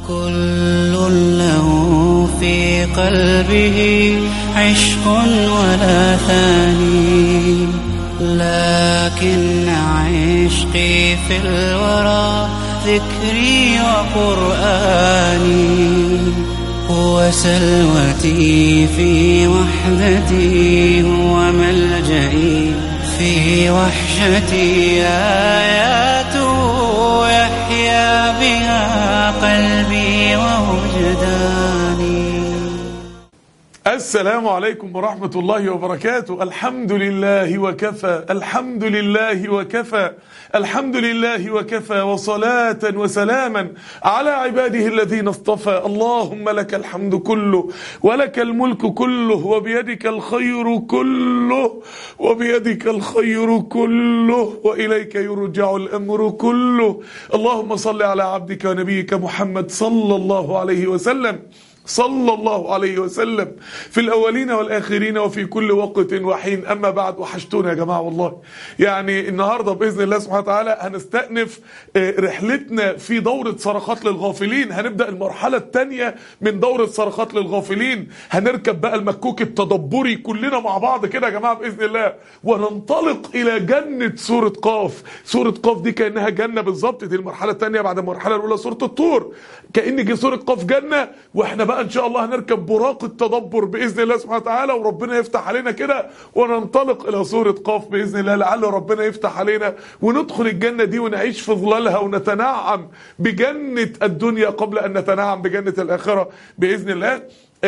كل له في قلبه عشق ولا ثاني لكن عشقي في الورى ذكري وقرآني هو سلوتي في وحدتي هو ملجئي في وحشتي آياته يحيا بها قلبي ووجداني السلام عليكم ورحمة الله وبركاته الحمد لله وكفى الحمد لله وكفى الحمد لله وكفى وصلاة وسلاما على عباده الذين اصطفى اللهم لك الحمد كله ولك الملك كله وبيدك الخير كله وبيدك الخير كله وإليك يرجع الأمر كله اللهم صل على عبدك ونبيك محمد صلى الله عليه وسلم صلى الله عليه وسلم في الأولين والآخرين وفي كل وقت وحين أما بعد وحشتونا يا جماعة والله يعني النهاردة بإذن الله سبحانه وتعالى هنستأنف رحلتنا في دورة صرخات للغافلين هنبدأ المرحلة الثانية من دورة صرخات للغافلين هنركب بقى المكوك التدبري كلنا مع بعض كده يا جماعة بإذن الله وننطلق إلى جنة سورة قاف سورة قاف دي كأنها جنة بالظبط دي المرحلة الثانية بعد المرحلة الأولى سورة الطور كأن جه سورة قاف جنة وإحنا بقى ان شاء الله هنركب براق التدبر باذن الله سبحانه وتعالى وربنا يفتح علينا كده وننطلق الى سوره قاف باذن الله لعل ربنا يفتح علينا وندخل الجنه دي ونعيش في ظلالها ونتنعم بجنه الدنيا قبل ان نتنعم بجنه الاخره باذن الله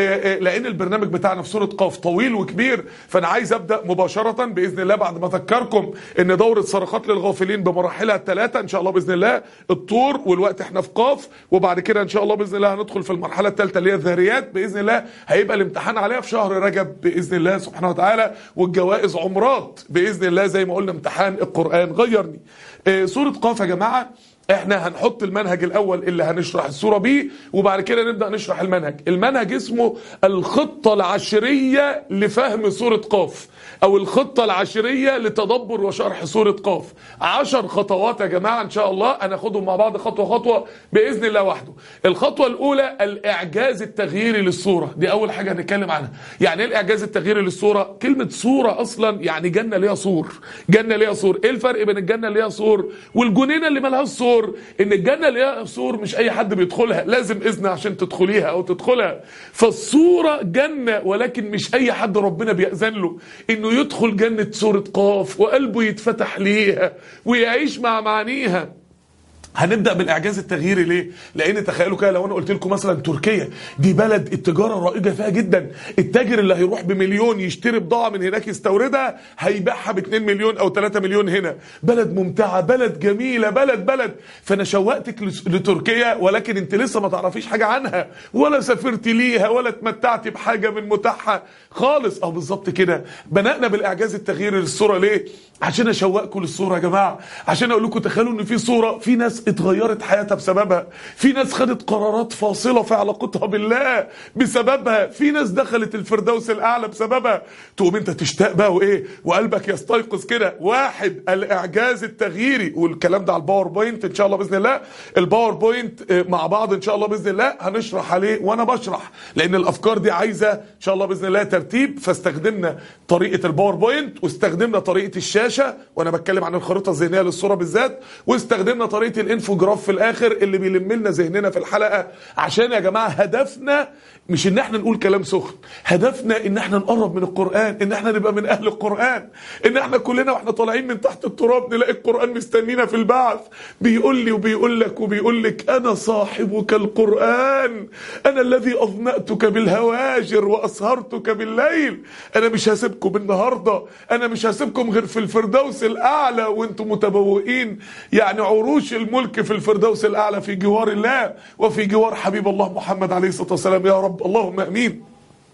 لان البرنامج بتاعنا في سوره قاف طويل وكبير فانا عايز ابدا مباشره باذن الله بعد ما اذكركم ان دوره صرخات للغافلين بمراحلها الثلاثه ان شاء الله باذن الله الطور والوقت احنا في قاف وبعد كده ان شاء الله باذن الله هندخل في المرحله الثالثه اللي هي الذاريات باذن الله هيبقى الامتحان عليها في شهر رجب باذن الله سبحانه وتعالى والجوائز عمرات باذن الله زي ما قلنا امتحان القران غيرني سوره قاف يا جماعه احنا هنحط المنهج الاول اللي هنشرح الصورة بيه وبعد كده نبدأ نشرح المنهج المنهج اسمه الخطة العشرية لفهم سورة قاف او الخطة العشرية لتدبر وشرح سورة قاف عشر خطوات يا جماعة ان شاء الله هناخدهم مع بعض خطوة خطوة بإذن الله وحده الخطوة الاولى الاعجاز التغييري للصورة دي اول حاجة هنتكلم عنها يعني ايه الاعجاز التغييري للصورة كلمة صورة اصلا يعني جنة ليها صور جنة ليها صور ايه الفرق بين الجنة اللي ليها صور والجنينة اللي مالهاش صور سور ان الجنة اللي هي سور مش اي حد بيدخلها لازم اذن عشان تدخليها او تدخلها فالصورة جنة ولكن مش اي حد ربنا بيأذن له انه يدخل جنة سورة قاف وقلبه يتفتح ليها ويعيش مع معانيها هنبدا بالاعجاز التغييري ليه لان تخيلوا كده لو انا قلت لكم مثلا تركيا دي بلد التجاره رائجه فيها جدا التاجر اللي هيروح بمليون يشتري بضاعه من هناك يستوردها هيبيعها ب 2 مليون او 3 مليون هنا بلد ممتعه بلد جميله بلد بلد فانا شوقتك لتركيا ولكن انت لسه ما تعرفيش حاجه عنها ولا سافرت ليها ولا اتمتعتي بحاجه من متاحها خالص او بالظبط كده بدانا بالاعجاز التغييري للصوره ليه عشان اشوقكم للصوره يا جماعه عشان اقول لكم تخيلوا ان في صوره في ناس اتغيرت حياتها بسببها في ناس خدت قرارات فاصله في علاقتها بالله بسببها في ناس دخلت الفردوس الاعلى بسببها تقوم انت تشتاق بقى وايه وقلبك يستيقظ كده واحد الاعجاز التغييري والكلام ده على الباوربوينت ان شاء الله باذن الله الباوربوينت مع بعض ان شاء الله باذن الله هنشرح عليه وانا بشرح لان الافكار دي عايزه ان شاء الله باذن الله ترتيب فاستخدمنا طريقه الباوربوينت واستخدمنا طريقه الشاشه وانا بتكلم عن الخريطه الذهنيه للصوره بالذات واستخدمنا طريقه الانفوجراف في الاخر اللي بيلم لنا ذهننا في الحلقه عشان يا جماعه هدفنا مش ان احنا نقول كلام سخن هدفنا ان احنا نقرب من القران ان احنا نبقى من اهل القران ان احنا كلنا واحنا طالعين من تحت التراب نلاقي القران مستنينا في البعث بيقول لي وبيقول لك وبيقول لك انا صاحبك القران انا الذي اظمأتك بالهواجر واسهرتك بالليل انا مش هسيبكم النهارده انا مش هسيبكم غير في الفردوس الاعلى وانتم متبوئين يعني عروش الملك في الفردوس الاعلى في جوار الله وفي جوار حبيب الله محمد عليه الصلاه والسلام يا رب اللهم امين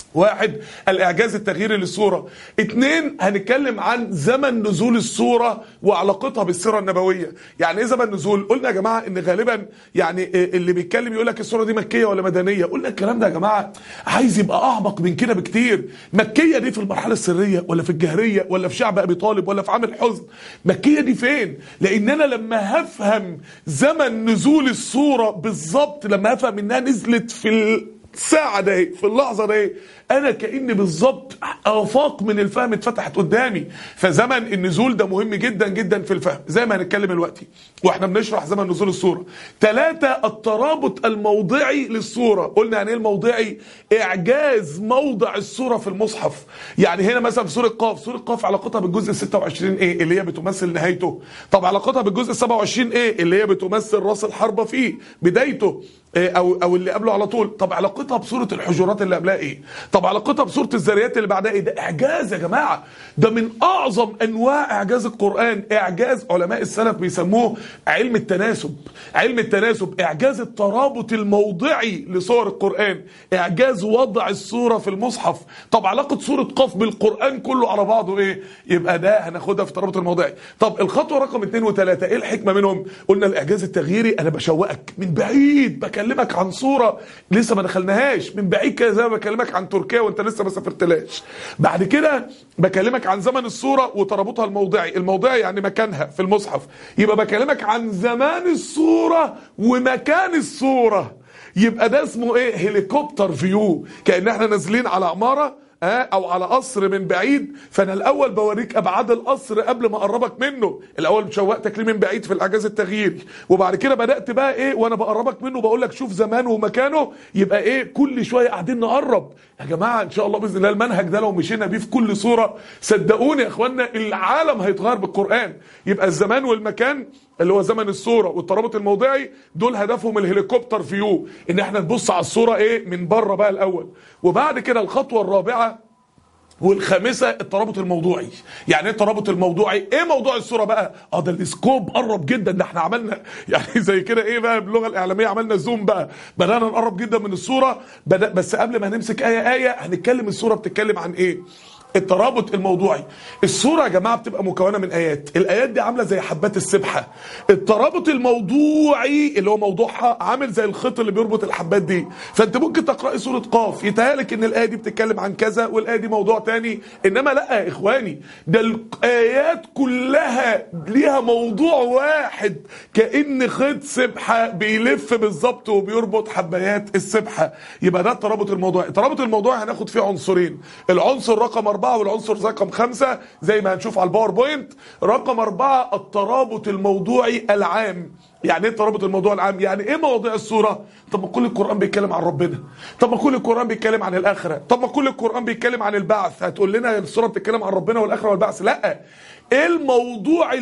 واحد الاعجاز التغييري للصوره اتنين هنتكلم عن زمن نزول الصوره وعلاقتها بالسيره النبويه يعني ايه زمن نزول قلنا يا جماعه ان غالبا يعني اللي بيتكلم يقول لك الصوره دي مكيه ولا مدنيه قلنا الكلام ده يا جماعه عايز يبقى اعمق من كده بكتير مكيه دي في المرحله السريه ولا في الجهريه ولا في شعب ابي طالب ولا في عام الحزن مكيه دي فين لان انا لما هفهم زمن نزول الصوره بالظبط لما هفهم انها نزلت في ال... الساعة ده في اللحظة ده انا كاني بالظبط افاق من الفهم اتفتحت قدامي فزمن النزول ده مهم جدا جدا في الفهم زي ما هنتكلم دلوقتي واحنا بنشرح زمن نزول الصوره ثلاثة الترابط الموضعي للصوره قلنا يعني ايه الموضعي اعجاز موضع الصوره في المصحف يعني هنا مثلا في سوره قاف سوره قاف علاقتها بالجزء 26 ايه اللي هي بتمثل نهايته طب علاقتها بالجزء 27 ايه اللي هي بتمثل راس الحربه فيه بدايته إيه او او اللي قبله على طول طب علاقتها بسوره الحجرات اللي قبلها ايه طب علاقتها بسوره الذريات اللي بعدها ايه ده اعجاز يا جماعه ده من اعظم انواع اعجاز القران اعجاز علماء السلف بيسموه علم التناسب علم التناسب اعجاز الترابط الموضعي لصور القران اعجاز وضع الصوره في المصحف طب علاقه سوره قاف بالقران كله على بعضه ايه يبقى ده هناخدها في الترابط الموضعي طب الخطوه رقم 2 و3 ايه الحكمه منهم قلنا الاعجاز التغييري انا بشوقك من بعيد بكلمك عن صوره لسه ما دخلناهاش من بعيد كده زي ما بكلمك عن تركيا وانت لسه ما سافرتلاش بعد كده بكلمك عن زمن الصوره وترابطها الموضعي الموضعي يعني مكانها في المصحف يبقى بكلمك عن زمان الصوره ومكان الصوره يبقى ده اسمه ايه هليكوبتر فيو كان احنا نازلين على عماره ها او على قصر من بعيد فانا الاول بوريك ابعاد القصر قبل ما اقربك منه الاول شوقتك ليه من بعيد في الاعجاز التغييري وبعد كده بدات بقى ايه وانا بقربك منه بقول لك شوف زمانه ومكانه يبقى ايه كل شويه قاعدين نقرب يا جماعه ان شاء الله باذن الله المنهج ده لو مشينا بيه في كل صوره صدقوني يا اخوانا العالم هيتغير بالقران يبقى الزمان والمكان اللي هو زمن الصوره والترابط الموضعي دول هدفهم الهليكوبتر فيو ان احنا نبص على الصوره ايه من بره بقى الاول وبعد كده الخطوه الرابعه والخامسه الترابط الموضوعي يعني ايه الترابط الموضوعي ايه موضوع الصوره بقى اه ده السكوب قرب جدا ده احنا عملنا يعني زي كده ايه بقى باللغه الاعلاميه عملنا زوم بقى بدانا نقرب جدا من الصوره بدأ بس قبل ما نمسك ايه ايه هنتكلم الصوره بتتكلم عن ايه الترابط الموضوعي الصورة يا جماعة بتبقى مكونة من آيات الآيات دي عاملة زي حبات السبحة الترابط الموضوعي اللي هو موضوعها عامل زي الخيط اللي بيربط الحبات دي فأنت ممكن تقرأي سورة قاف يتهيألك إن الآية دي بتتكلم عن كذا والآية دي موضوع تاني إنما لا يا إخواني ده الآيات كلها ليها موضوع واحد كأن خيط سبحة بيلف بالظبط وبيربط حبايات السبحة يبقى ده الترابط الموضوعي الترابط الموضوعي هناخد فيه عنصرين العنصر رقم أربعة والعنصر رقم خمسة زي ما هنشوف على الباوربوينت رقم أربعة الترابط الموضوعي العام يعني ايه الترابط الموضوع العام يعني ايه مواضيع الصورة طب ما كل القرآن بيتكلم عن ربنا طب ما كل القرآن بيتكلم عن الآخرة طب ما كل القرآن بيتكلم عن البعث هتقول لنا الصورة بتتكلم عن ربنا والآخرة والبعث لا ايه الموضوع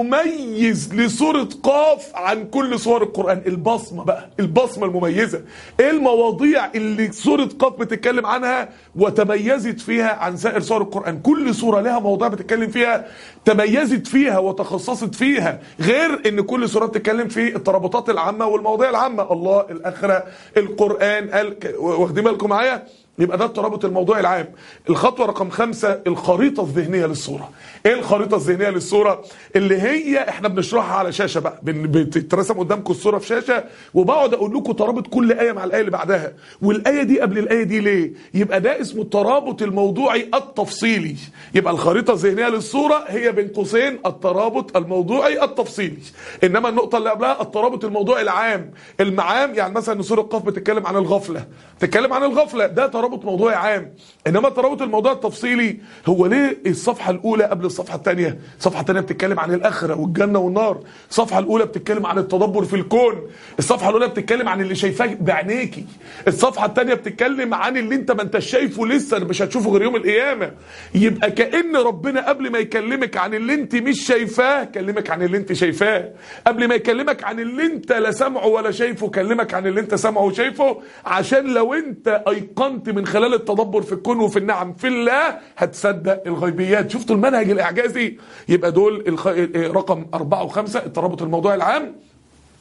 المميز لسورة قاف عن كل سور القرآن البصمة بقى البصمة المميزة ايه المواضيع اللي سورة قاف بتتكلم عنها وتميزت فيها عن سائر سور القرآن كل سورة لها موضوع بتتكلم فيها تميزت فيها وتخصصت فيها غير ان كل سورة بتتكلم في الترابطات العامة والمواضيع العامة الله الآخرة القرآن ال... واخدين بالكم معايا يبقى ده الترابط الموضوعي العام الخطوة رقم خمسة الخريطة الذهنية للصورة ايه الخريطة الذهنية للصورة اللي هي احنا بنشرحها على شاشة بقى بتترسم قدامكم الصورة في شاشة وبقعد اقول لكم ترابط كل آية مع الآية اللي بعدها والآية دي قبل الآية دي ليه يبقى ده اسمه الترابط الموضوعي التفصيلي يبقى الخريطة الذهنية للصورة هي بين قوسين الترابط الموضوعي التفصيلي انما النقطة اللي قبلها الترابط الموضوعي العام المعام يعني مثلا سورة قاف بتتكلم عن الغفلة بتتكلم عن الغفلة ده ترابط موضوعي عام انما الترابط الموضوعي التفصيلي هو ليه الصفحة الاولى قبل الصفحة الثانية الصفحة الثانية بتتكلم عن الاخرة والجنة والنار الصفحة الاولى بتتكلم عن التدبر في الكون الصفحة الاولى بتتكلم عن اللي شايفاه بعينيكي الصفحة الثانية بتتكلم عن اللي انت ما انت شايفه لسه مش هتشوفه غير يوم القيامة يبقى كأن ربنا قبل ما يكلمك عن اللي انت مش شايفاه كلمك عن اللي انت شايفاه قبل ما يكلمك عن اللي انت لا سامعه ولا شايفه كلمك عن اللي انت سامعه وشايفه عشان لو انت ايقنت من خلال التدبر في الكون وفي النعم في الله هتصدق الغيبيات شفتوا المنهج الاعجازي يبقى دول الخ... رقم أربعة وخمسة الترابط الموضوعي العام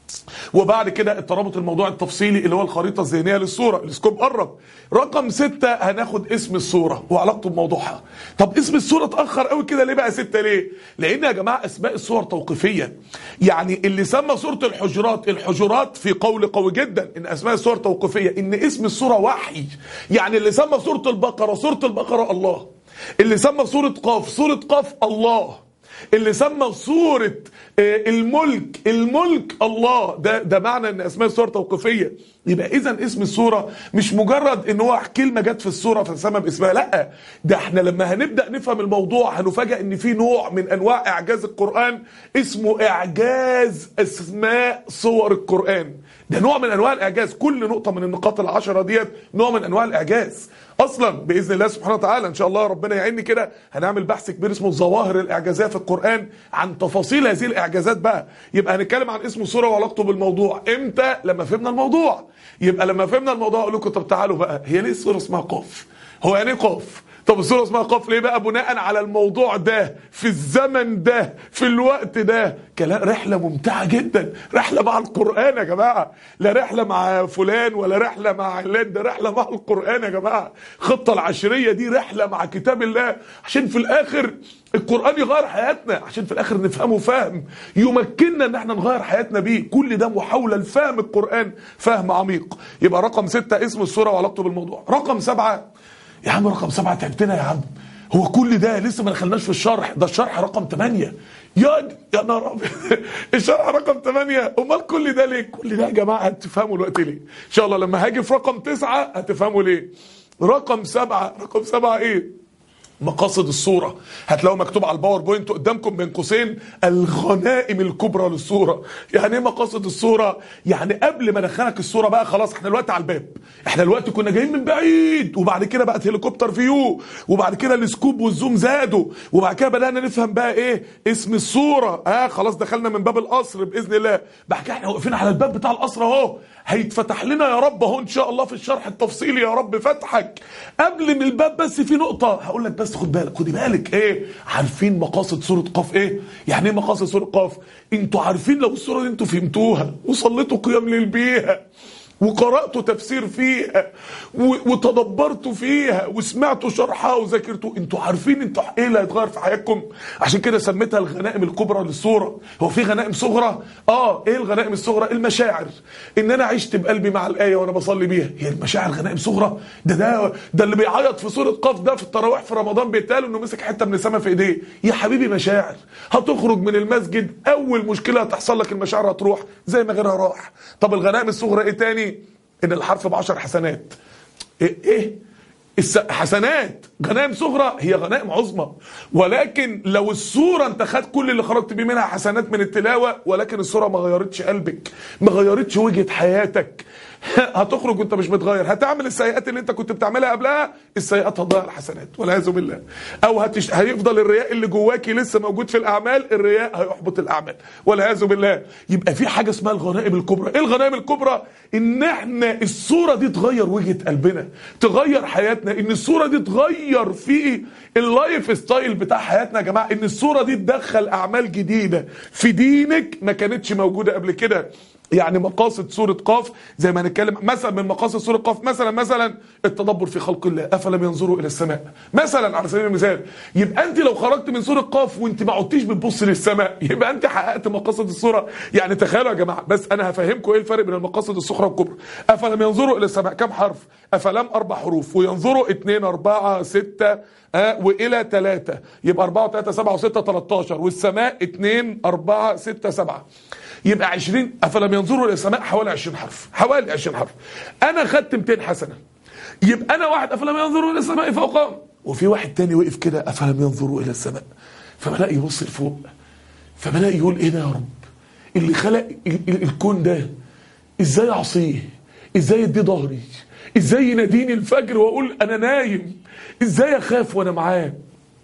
وبعد كده الترابط الموضوع التفصيلي اللي هو الخريطة الذهنية للصورة السكوب قرب رقم ستة هناخد اسم الصورة وعلاقته بموضوعها طب اسم الصورة اتأخر قوي كده ليه بقى ستة ليه لان يا جماعة اسماء الصور توقيفية يعني اللي سمى صورة الحجرات الحجرات في قول قوي جدا ان اسماء الصور توقيفية ان اسم الصورة وحي يعني اللي سمى صورة البقرة صورة البقرة الله اللي سمى صورة قاف صورة قاف الله اللي سمى صورة آه، الملك الملك الله ده ده معنى ان اسماء الصور توقيفيه يبقى اذا اسم الصوره مش مجرد ان هو كلمه جت في الصوره فسمى باسمها لا ده احنا لما هنبدا نفهم الموضوع هنفاجئ ان في نوع من انواع اعجاز القران اسمه اعجاز اسماء صور القران ده نوع من انواع الاعجاز كل نقطه من النقاط العشره ديت نوع من انواع الاعجاز اصلا باذن الله سبحانه وتعالى ان شاء الله ربنا يعيني كده هنعمل بحث كبير اسمه ظواهر الاعجازيه في القران عن تفاصيل هذه الاعجازات بقى يبقى هنتكلم عن اسم الصوره وعلاقته بالموضوع امتى لما فهمنا الموضوع يبقى لما فهمنا الموضوع اقول لكم طب تعالوا بقى هي ليه الصوره اسمها قاف هو يعني ايه قاف طب الصورة اسمها قاف ليه بقى بناء على الموضوع ده في الزمن ده في الوقت ده كلام رحلة ممتعة جدا رحلة مع القرآن يا جماعة لا رحلة مع فلان ولا رحلة مع علان ده رحلة مع القرآن يا جماعة خطة العشرية دي رحلة مع كتاب الله عشان في الآخر القرآن يغير حياتنا عشان في الآخر نفهمه فهم يمكننا ان احنا نغير حياتنا بيه كل ده محاولة لفهم القرآن فهم عميق يبقى رقم ستة اسم السورة وعلاقته بالموضوع رقم سبعة يا عم رقم سبعة تعبتنا يا عم هو كل ده لسه ما دخلناش في الشرح ده الشرح رقم ثمانية يا يا نهار ابيض الشرح رقم ثمانية امال كل ده ليه كل ده يا جماعه هتفهموا الوقت ليه ان شاء الله لما هاجي في رقم تسعة هتفهموا ليه رقم سبعة رقم سبعة ايه مقاصد الصورة هتلاقوا مكتوب على الباوربوينت قدامكم بين قوسين الغنائم الكبرى للصورة يعني ايه مقاصد الصورة يعني قبل ما ادخلك الصورة بقى خلاص احنا دلوقتي على الباب احنا دلوقتي كنا جايين من بعيد وبعد كده بقت هليكوبتر فيو وبعد كده السكوب والزوم زادوا وبعد كده بدأنا نفهم بقى ايه اسم الصورة اه خلاص دخلنا من باب القصر باذن الله بعد كده احنا واقفين على الباب بتاع القصر اهو هيتفتح لنا يا رب اهو ان شاء الله في الشرح التفصيلي يا رب فتحك قبل من الباب بس في نقطة هقول لك بس خد بالك خدي بالك ايه عارفين مقاصد سورة قاف ايه يعني ايه مقاصد سورة قاف انتوا عارفين لو السورة دي انتوا فهمتوها وصليتوا قيام ليل بيها وقرأتوا تفسير فيها و- وتدبرتوا فيها وسمعتوا شرحها وذاكرتوا انتوا عارفين انتوا ايه اللي هيتغير في حياتكم عشان كده سميتها الغنائم الكبرى للصورة هو في غنائم صغرى اه ايه الغنائم الصغرى المشاعر ان انا عشت بقلبي مع الآية وانا بصلي بيها هي المشاعر غنائم صغرى ده ده ده اللي بيعيط في سورة قاف ده في التراويح في رمضان بيتقال انه مسك حتة من السما في ايديه يا حبيبي مشاعر هتخرج من المسجد اول مشكلة هتحصل لك المشاعر هتروح زي ما غيرها راح طب الغنائم الصغرى ايه تاني ان الحرف بعشر حسنات ايه ايه الس- حسنات غنائم صغرى هي غنائم عظمى ولكن لو الصورة انت خدت كل اللي خرجت بيه منها حسنات من التلاوة ولكن الصورة ما غيرتش قلبك ما غيرتش وجهة حياتك هتخرج وانت مش متغير هتعمل السيئات اللي انت كنت بتعملها قبلها السيئات هتضيع الحسنات والعياذ بالله او هتش... هيفضل الرياء اللي جواكي لسه موجود في الاعمال الرياء هيحبط الاعمال والعياذ بالله يبقى في حاجه اسمها الغنائم الكبرى ايه الغنائم الكبرى ان احنا الصوره دي تغير وجهه قلبنا تغير حياتنا ان الصوره دي تغير في اللايف ستايل بتاع حياتنا يا جماعه ان الصوره دي تدخل اعمال جديده في دينك ما كانتش موجوده قبل كده يعني مقاصد سورة قاف زي ما هنتكلم مثلا من مقاصد سورة قاف مثلا مثلا التدبر في خلق الله افلم ينظروا الى السماء مثلا على سبيل المثال يبقى انت لو خرجت من سورة قاف وانت ما عدتيش بتبص للسماء يبقى انت حققت مقاصد السورة يعني تخيلوا يا جماعه بس انا هفهمكم ايه الفرق بين المقاصد الصغرى والكبرى افلم ينظروا الى السماء كم حرف افلام اربع حروف وينظروا اتنين اربعة ستة آه والى ثلاثة يبقى أربعة وثلاثة سبعة وستة 13 والسماء اتنين أربعة ستة سبعة يبقى 20 افلم ينظروا الى السماء حوالي 20 حرف حوالي 20 حرف انا خدت 200 حسنه يبقى انا واحد افلم ينظروا الى السماء فوقهم وفي واحد تاني وقف كده افلم ينظروا الى السماء فبدا يبص لفوق فبدا يقول ايه ده يا رب اللي خلق ال- ال- الكون ده ازاي اعصيه ازاي يدي ظهري ازاي يناديني الفجر واقول انا نايم ازاي اخاف وانا معاه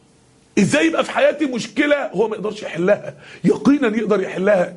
ازاي يبقى في حياتي مشكلة هو ما يقدرش يحلها يقينا يقدر يحلها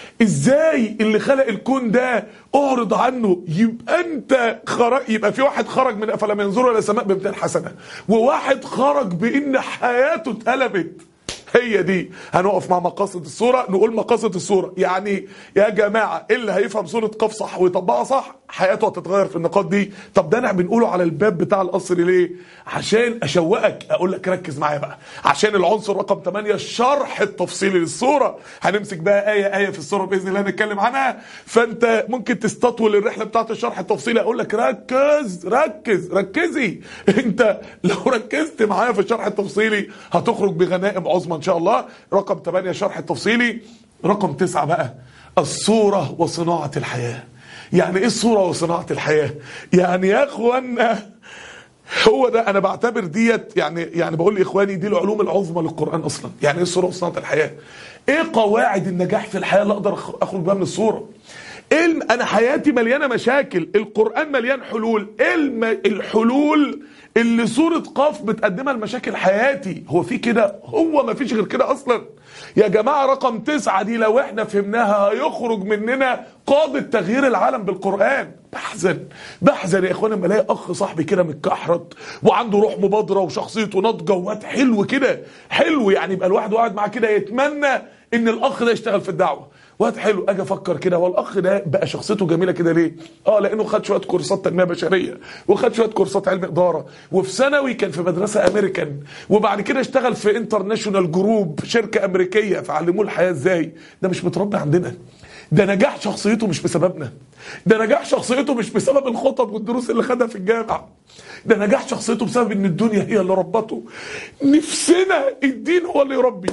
ازاي اللي خلق الكون ده اعرض عنه يبقى انت خرج يبقى في واحد خرج من افلام ينظروا الى السماء ب 200 حسنه وواحد خرج بان حياته اتقلبت هي دي هنقف مع مقاصد الصورة نقول مقاصد الصورة يعني يا جماعة اللي هيفهم سورة قاف صح ويطبقها صح حياته هتتغير في النقاط دي طب ده انا بنقوله على الباب بتاع القصر ليه عشان اشوقك اقول لك ركز معايا بقى عشان العنصر رقم 8 الشرح التفصيلي للصورة هنمسك بقى آية آية في الصورة بإذن الله نتكلم عنها فانت ممكن تستطول الرحلة بتاعت الشرح التفصيلي اقول لك ركز ركز ركزي انت لو ركزت معايا في الشرح التفصيلي هتخرج بغنائم عظمى ان شاء الله رقم 8 شرح التفصيلي رقم 9 بقى الصورة وصناعة الحياة يعني ايه الصورة وصناعة الحياة يعني يا اخوانا هو ده انا بعتبر ديت يعني يعني بقول لاخواني دي العلوم العظمى للقران اصلا يعني ايه الصوره وصناعه الحياه ايه قواعد النجاح في الحياه اللي اقدر اخرج بيها من الصوره ايه الم... انا حياتي مليانه مشاكل القران مليان حلول ايه الم... الحلول اللي سوره قاف بتقدمها لمشاكل حياتي هو في كده هو ما فيش غير كده اصلا يا جماعه رقم تسعة دي لو احنا فهمناها هيخرج مننا قاده تغيير العالم بالقران بحزن بحزن يا اخوانا لما الاقي اخ صاحبي كده متكحرت وعنده روح مبادره وشخصيته ناضجه وواد حلو كده حلو يعني يبقى الواحد قاعد معاه كده يتمنى ان الاخ ده يشتغل في الدعوه واد حلو اجي افكر كده هو الاخ ده بقى شخصيته جميله كده ليه اه لانه خد شويه كورسات تنميه بشريه وخد شويه كورسات علم اداره وفي ثانوي كان في مدرسه امريكان وبعد كده اشتغل في انترناشونال جروب شركه امريكيه فعلموه الحياه ازاي ده مش متربي عندنا ده نجاح شخصيته مش بسببنا ده نجاح شخصيته مش بسبب الخطب والدروس اللي خدها في الجامعه ده نجاح شخصيته بسبب ان الدنيا هي اللي ربته نفسنا الدين هو اللي يربي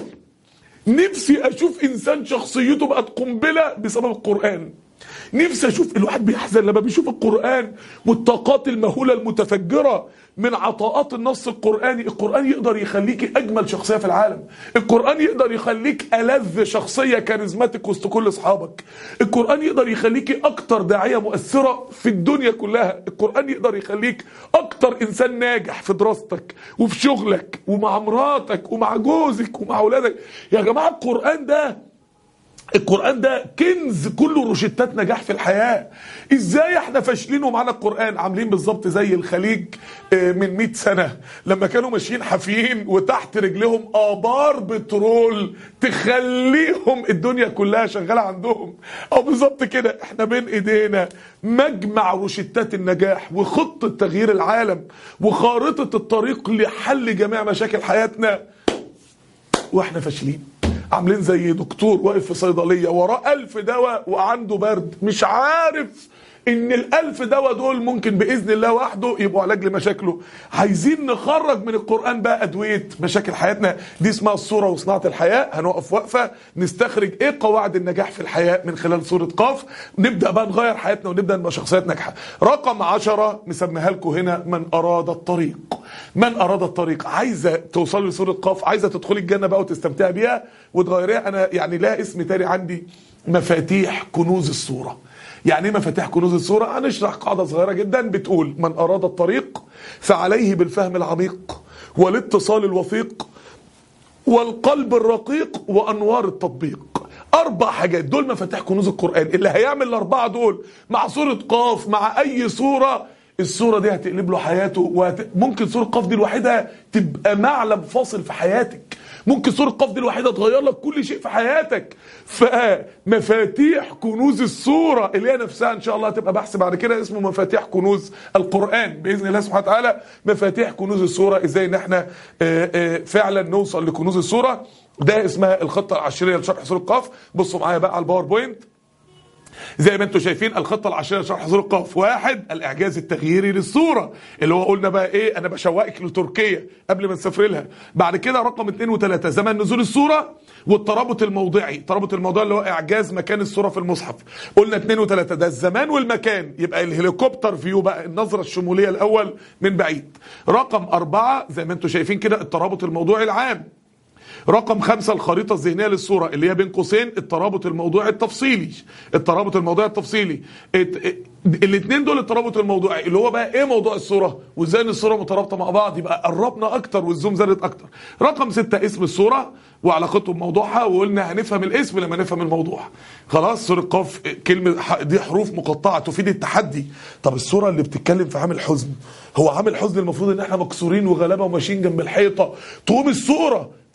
نفسي اشوف انسان شخصيته بقت قنبله بسبب القران نفسي اشوف الواحد بيحزن لما بيشوف القران والطاقات المهوله المتفجره من عطاءات النص القراني القران يقدر يخليك اجمل شخصيه في العالم القران يقدر يخليك الذ شخصيه كاريزماتيك وسط كل اصحابك القران يقدر يخليك اكتر داعيه مؤثره في الدنيا كلها القران يقدر يخليك اكتر انسان ناجح في دراستك وفي شغلك ومع مراتك ومع جوزك ومع اولادك يا جماعه القران ده القرآن ده كنز كله روشتات نجاح في الحياة ازاي احنا فاشلين ومعانا القرآن عاملين بالظبط زي الخليج من 100 سنة لما كانوا ماشيين حافيين وتحت رجلهم آبار بترول تخليهم الدنيا كلها شغالة عندهم او بالظبط كده احنا بين ايدينا مجمع روشتات النجاح وخطة تغيير العالم وخارطة الطريق لحل جميع مشاكل حياتنا واحنا فاشلين عاملين زي دكتور واقف في صيدلية وراه ألف دواء وعنده برد مش عارف ان الألف دواء دول ممكن بإذن الله وحده يبقوا علاج لمشاكله عايزين نخرج من القرآن بقى أدوية مشاكل حياتنا دي اسمها الصورة وصناعة الحياة هنقف وقفة نستخرج ايه قواعد النجاح في الحياة من خلال سورة قاف نبدأ بقى نغير حياتنا ونبدأ نبقى شخصيات ناجحة رقم عشرة مسميها لكم هنا من أراد الطريق من أراد الطريق عايزة توصل لسورة قاف عايزة تدخلي الجنة بقى وتستمتعي بيها وتغيريها أنا يعني لا اسم تاني عندي مفاتيح كنوز الصورة يعني ايه مفاتيح كنوز الصورة هنشرح قاعدة صغيرة جدا بتقول من أراد الطريق فعليه بالفهم العميق والاتصال الوثيق والقلب الرقيق وأنوار التطبيق أربع حاجات دول مفاتيح كنوز القرآن اللي هيعمل الأربعة دول مع سورة قاف مع أي سورة الصورة دي هتقلب له حياته وممكن سورة قاف دي الوحيدة تبقى معلم فاصل في حياتك ممكن سورة قاف دي الوحيدة تغير لك كل شيء في حياتك فمفاتيح كنوز السورة اللي هي نفسها ان شاء الله هتبقى بحث بعد كده اسمه مفاتيح كنوز القرآن بإذن الله سبحانه وتعالى مفاتيح كنوز السورة ازاي ان احنا فعلا نوصل لكنوز السورة ده اسمها الخطة العشرية لشرح سورة قاف بصوا معايا بقى على الباوربوينت زي ما انتم شايفين الخطه العشريه لشرح سوره القاف واحد الاعجاز التغييري للصوره اللي هو قلنا بقى ايه انا بشوقك لتركيا قبل ما نسافر لها بعد كده رقم اثنين وثلاثه زمن نزول الصوره والترابط الموضعي الترابط الموضعي اللي هو اعجاز مكان الصوره في المصحف قلنا اثنين وثلاثه ده الزمان والمكان يبقى الهليكوبتر فيو بقى النظره الشموليه الاول من بعيد رقم أربعة زي ما انتم شايفين كده الترابط الموضوعي العام رقم خمسة الخريطة الذهنية للصورة اللي هي بين قوسين الترابط الموضوعي التفصيلي الترابط الموضوعي التفصيلي الاثنين دول الترابط الموضوعي اللي هو بقى ايه موضوع الصورة وازاي ان الصورة مترابطة مع بعض يبقى قربنا اكتر والزوم زادت اكتر رقم ستة اسم الصورة وعلاقته بموضوعها وقلنا هنفهم الاسم لما نفهم الموضوع خلاص سورة قاف كلمة دي حروف مقطعة تفيد التحدي طب الصورة اللي بتتكلم في عامل حزن هو عامل حزن المفروض ان احنا مكسورين وغلابة وماشيين جنب الحيطة تقوم الصورة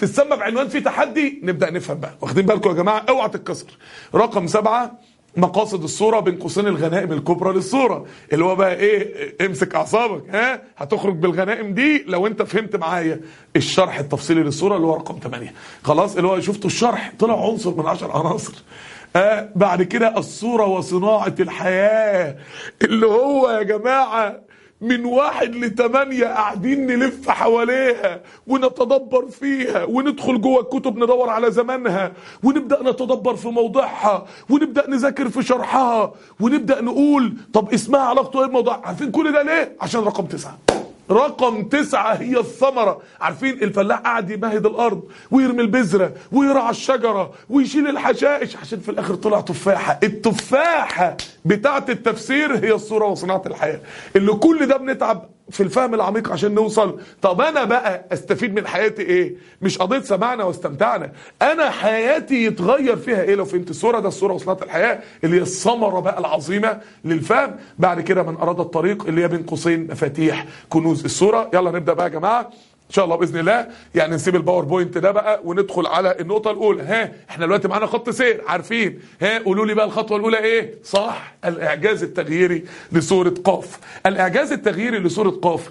تتسمى بعنوان في تحدي نبدا نفهم بقى واخدين بالكم يا جماعه اوعى تتكسر رقم سبعة مقاصد الصوره بين قوسين الغنائم الكبرى للصوره اللي هو بقى ايه امسك اعصابك ها هتخرج بالغنائم دي لو انت فهمت معايا الشرح التفصيلي للصوره اللي هو رقم 8 خلاص اللي هو شفتوا الشرح طلع عنصر من 10 عناصر آه بعد كده الصوره وصناعه الحياه اللي هو يا جماعه من واحد لتمانية قاعدين نلف حواليها ونتدبر فيها وندخل جوه الكتب ندور على زمانها ونبدأ نتدبر في موضوعها ونبدأ نذاكر في شرحها ونبدأ نقول طب اسمها علاقته ايه الموضوع عارفين كل ده ليه عشان رقم تسعة رقم تسعة هي الثمرة عارفين الفلاح قاعد يمهد الأرض ويرمي البذرة ويرعى الشجرة ويشيل الحشائش عشان في الآخر طلع تفاحة التفاحة بتاعة التفسير هي الصورة وصناعة الحياة اللي كل ده بنتعب في الفهم العميق عشان نوصل طب انا بقى استفيد من حياتي ايه مش قضيه سمعنا واستمتعنا انا حياتي يتغير فيها ايه لو فهمت الصوره ده الصوره وصناعه الحياه اللي هي الثمره بقى العظيمه للفهم بعد كده من اراد الطريق اللي هي بين قوسين مفاتيح كنوز الصوره يلا نبدا بقى يا جماعه ان شاء الله باذن الله يعني نسيب الباوربوينت ده بقى وندخل على النقطه الاولى ها احنا دلوقتي معانا خط سير عارفين ها قولوا لي بقى الخطوه الاولى ايه صح الاعجاز التغييري لسوره قاف الاعجاز التغييري لسوره قاف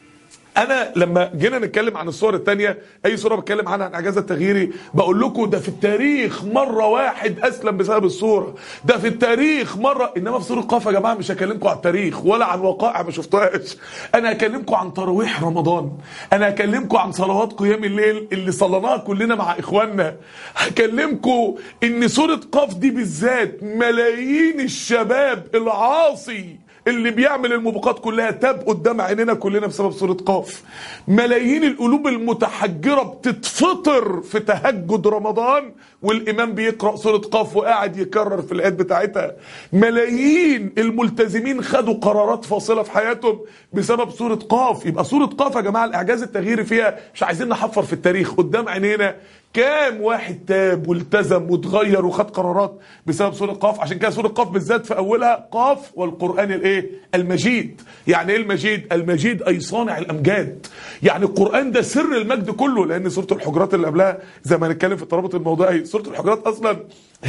انا لما جينا نتكلم عن الصور التانية اي صورة بتكلم عنها عن اعجاز التغييري بقول لكم ده في التاريخ مرة واحد اسلم بسبب الصورة ده في التاريخ مرة انما في صورة قاف يا جماعة مش هكلمكم عن التاريخ ولا عن وقائع ما شفتهاش انا هكلمكم عن تراويح رمضان انا هكلمكم عن صلوات قيام الليل اللي صليناها كلنا مع اخواننا هكلمكم ان صورة قاف دي بالذات ملايين الشباب العاصي اللي بيعمل الموبقات كلها تاب قدام عينينا كلنا بسبب سورة قاف ملايين القلوب المتحجرة بتتفطر في تهجد رمضان والإمام بيقرأ سورة قاف وقاعد يكرر في الآيات بتاعتها ملايين الملتزمين خدوا قرارات فاصلة في حياتهم بسبب سورة قاف يبقى سورة قاف يا جماعة الإعجاز التغييري فيها مش عايزين نحفر في التاريخ قدام عينينا كام واحد تاب والتزم واتغير وخد قرارات بسبب سوره قاف عشان كده سوره قاف بالذات في اولها قاف والقران الايه المجيد يعني ايه المجيد المجيد اي صانع الامجاد يعني القران ده سر المجد كله لان سوره الحجرات اللي قبلها زي ما هنتكلم في الترابط الموضوعي سوره الحجرات اصلا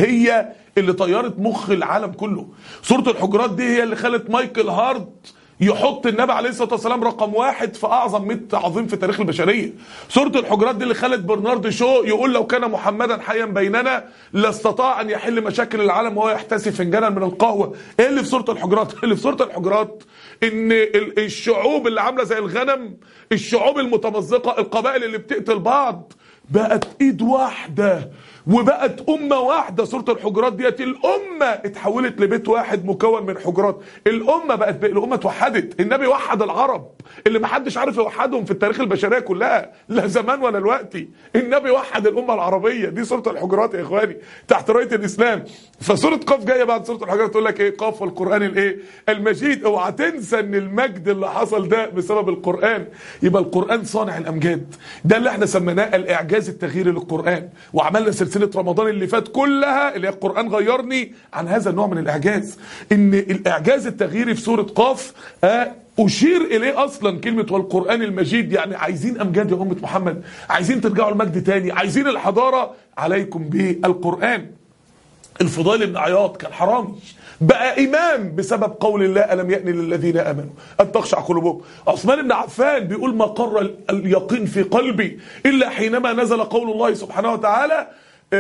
هي اللي طيرت مخ العالم كله سوره الحجرات دي هي اللي خلت مايكل هارد يحط النبي عليه الصلاه والسلام رقم واحد في اعظم 100 عظيم في تاريخ البشريه سوره الحجرات دي اللي خلت برنارد شو يقول لو كان محمدا حيا بيننا لاستطاع ان يحل مشاكل العالم وهو يحتسي فنجانا من القهوه ايه اللي في سوره الحجرات اللي في سوره الحجرات ان الشعوب اللي عامله زي الغنم الشعوب المتمزقه القبائل اللي بتقتل بعض بقت ايد واحده وبقت أمة واحدة سورة الحجرات ديت الأمة اتحولت لبيت واحد مكون من حجرات الأمة بقت بقى الأمة اتوحدت النبي وحد العرب اللي محدش عارف يوحدهم في التاريخ البشرية كلها لا زمان ولا دلوقتي النبي وحد الأمة العربية دي سورة الحجرات يا إخواني تحت راية الإسلام فسورة قاف جاية بعد سورة الحجرات تقول لك إيه قاف والقرآن الإيه المجيد اوعى تنسى إن المجد اللي حصل ده بسبب القرآن يبقى القرآن صانع الأمجاد ده اللي احنا سميناه الإعجاز التغييري للقرآن وعملنا سلسلة سلسله رمضان اللي فات كلها اللي هي القران غيرني عن هذا النوع من الاعجاز ان الاعجاز التغييري في سوره قاف آه أشير إليه أصلا كلمة والقرآن المجيد يعني عايزين أمجاد يا أمة محمد عايزين ترجعوا المجد تاني عايزين الحضارة عليكم بالقرآن الفضيل بن عياض كان حرامي بقى إمام بسبب قول الله ألم يأن للذين آمنوا أن تخشع قلوبهم عثمان بن عفان بيقول ما قر اليقين في قلبي إلا حينما نزل قول الله سبحانه وتعالى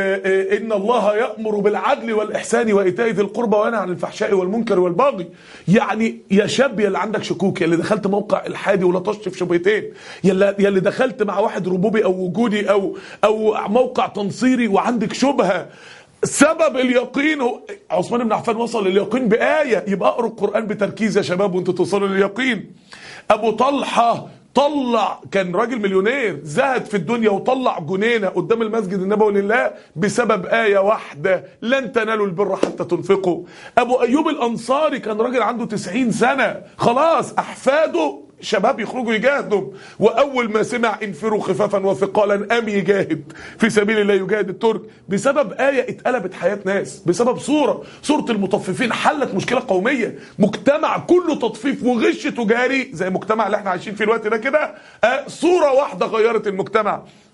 إن الله يأمر بالعدل والإحسان وإيتاء ذي القربى وينهى عن الفحشاء والمنكر والبغي يعني يا شاب يا اللي عندك شكوك يا اللي دخلت موقع الحادي ولطشت في شبهتين يا اللي, يا اللي دخلت مع واحد ربوبي أو وجودي أو أو موقع تنصيري وعندك شبهة سبب اليقين هو عثمان بن عفان وصل لليقين بآية يبقى اقروا القرآن بتركيز يا شباب وانتوا توصلوا لليقين أبو طلحة طلع كان راجل مليونير زهد في الدنيا وطلع جنينة قدام المسجد النبوي لله بسبب آية واحدة لن تنالوا البر حتى تنفقوا أبو أيوب الأنصاري كان راجل عنده 90 سنة خلاص أحفاده شباب يخرجوا يجاهدوا واول ما سمع انفروا خفافا وثقالا قام يجاهد في سبيل الله يجاهد الترك بسبب ايه اتقلبت حياه ناس بسبب صوره صوره المطففين حلت مشكله قوميه مجتمع كله تطفيف وغش تجاري زي المجتمع اللي احنا عايشين فيه الوقت ده كده آه صوره واحده غيرت المجتمع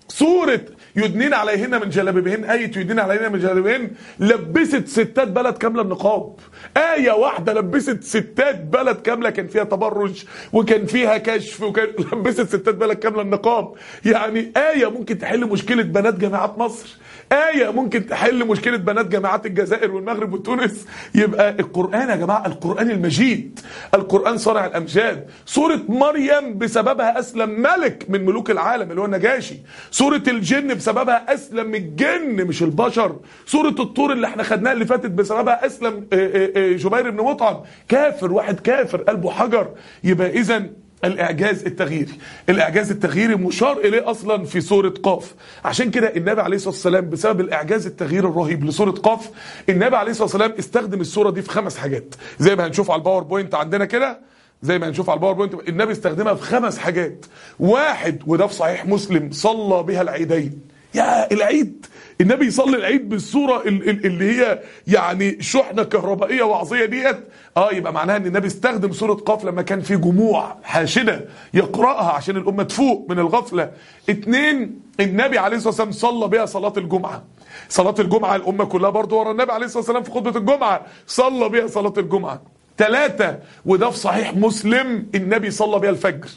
سورة يدنين عليهن من جلابيبهن آية يدنين عليهن من جلابيبهن لبست ستات بلد كاملة النقاب آية واحدة لبست ستات بلد كاملة كان فيها تبرج وكان فيها كشف وكان لبست ستات بلد كاملة النقاب يعني آية ممكن تحل مشكلة بنات جامعات مصر آية ممكن تحل مشكلة بنات جامعات الجزائر والمغرب وتونس يبقى القرآن يا جماعة القرآن المجيد القرآن صانع الأمجاد سورة مريم بسببها أسلم ملك من ملوك العالم اللي هو النجاشي سورة الجن بسببها أسلم الجن مش البشر سورة الطور اللي احنا خدناها اللي فاتت بسببها أسلم آه، آه، آه، جبير بن مطعم كافر واحد كافر قلبه حجر يبقى إذا الاعجاز التغييري الاعجاز التغييري مشار اليه اصلا في سوره قاف عشان كده النبي عليه الصلاه والسلام بسبب الاعجاز التغييري الرهيب لسوره قاف النبي عليه الصلاه والسلام استخدم السوره دي في خمس حاجات زي ما هنشوف على الباوربوينت عندنا كده زي ما هنشوف على الباوربوينت النبي استخدمها في خمس حاجات واحد وده في صحيح مسلم صلى بها العيدين يا العيد النبي يصلي العيد بالصوره ال- ال- اللي هي يعني شحنه كهربائيه وعظيه ديت اه يبقى معناها ان النبي استخدم سوره قاف لما كان في جموع حاشده يقراها عشان الامه تفوق من الغفله اتنين النبي عليه الصلاه والسلام صلى بها صلاه الجمعه صلاه الجمعه الامه كلها برضو ورا النبي عليه الصلاه والسلام في خطبه الجمعه صلى بها صلاه الجمعه ثلاثة وده في صحيح مسلم النبي صلى بها الفجر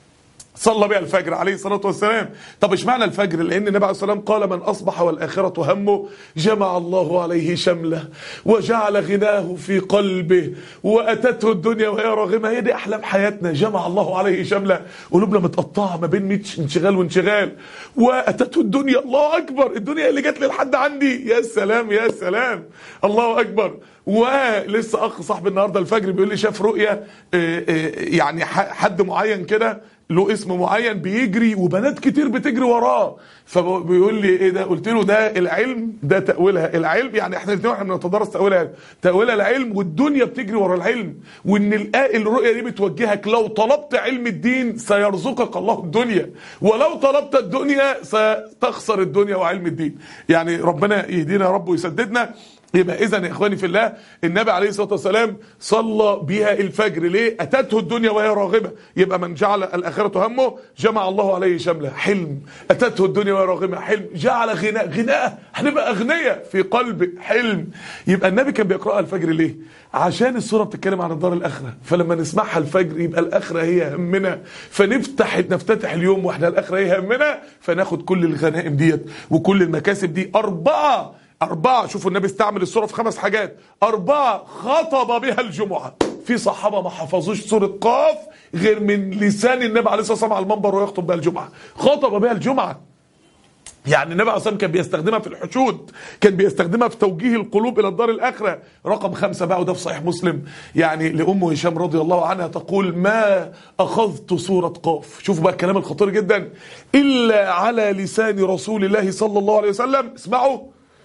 صلى بها الفجر عليه الصلاة والسلام طب اشمعنى الفجر لأن النبي عليه الصلاة والسلام قال من أصبح والآخرة همه جمع الله عليه شمله وجعل غناه في قلبه وأتته الدنيا وهي راغمة هي دي أحلام حياتنا جمع الله عليه شمله قلوبنا متقطعة ما بين 100 انشغال وانشغال وأتته الدنيا الله أكبر الدنيا اللي جت لي لحد عندي يا سلام يا سلام الله أكبر ولسه أخ صاحبي النهاردة الفجر بيقول لي شاف رؤية آه، آه، يعني ح- حد معين كده له اسم معين بيجري وبنات كتير بتجري وراه فبيقول لي ايه ده قلت له ده العلم ده تاويلها العلم يعني احنا الاثنين واحنا بنتدرس تاويلها تاويلها العلم والدنيا بتجري ورا العلم وان الآ- الرؤيه دي بتوجهك لو طلبت علم الدين سيرزقك الله الدنيا ولو طلبت الدنيا ستخسر الدنيا وعلم الدين يعني ربنا يهدينا يا رب ويسددنا يبقى اذا يا اخواني في الله النبي عليه الصلاه والسلام صلى بها الفجر ليه اتته الدنيا وهي راغبه يبقى من جعل الاخره همه جمع الله عليه شمله حلم اتته الدنيا وهي راغبه حلم جعل غناء غناء هنبقى اغنياء في قلب حلم يبقى النبي كان بيقراها الفجر ليه عشان السوره بتتكلم عن الدار الاخره فلما نسمعها الفجر يبقى الاخره هي همنا فنفتح نفتتح اليوم واحنا الاخره هي همنا فناخد كل الغنائم ديت وكل المكاسب دي اربعه أربعة شوفوا النبي استعمل السورة في خمس حاجات أربعة خطب بها الجمعة في صحابة ما حفظوش سورة قاف غير من لسان النبي عليه الصلاة والسلام على المنبر ويخطب بها الجمعة خطب بها الجمعة يعني النبي عليه الصلاة والسلام كان بيستخدمها في الحشود كان بيستخدمها في توجيه القلوب إلى الدار الآخرة رقم خمسة بقى وده في صحيح مسلم يعني لأم هشام رضي الله عنها تقول ما أخذت سورة قاف شوفوا بقى الكلام الخطير جدا إلا على لسان رسول الله صلى الله عليه وسلم اسمعوا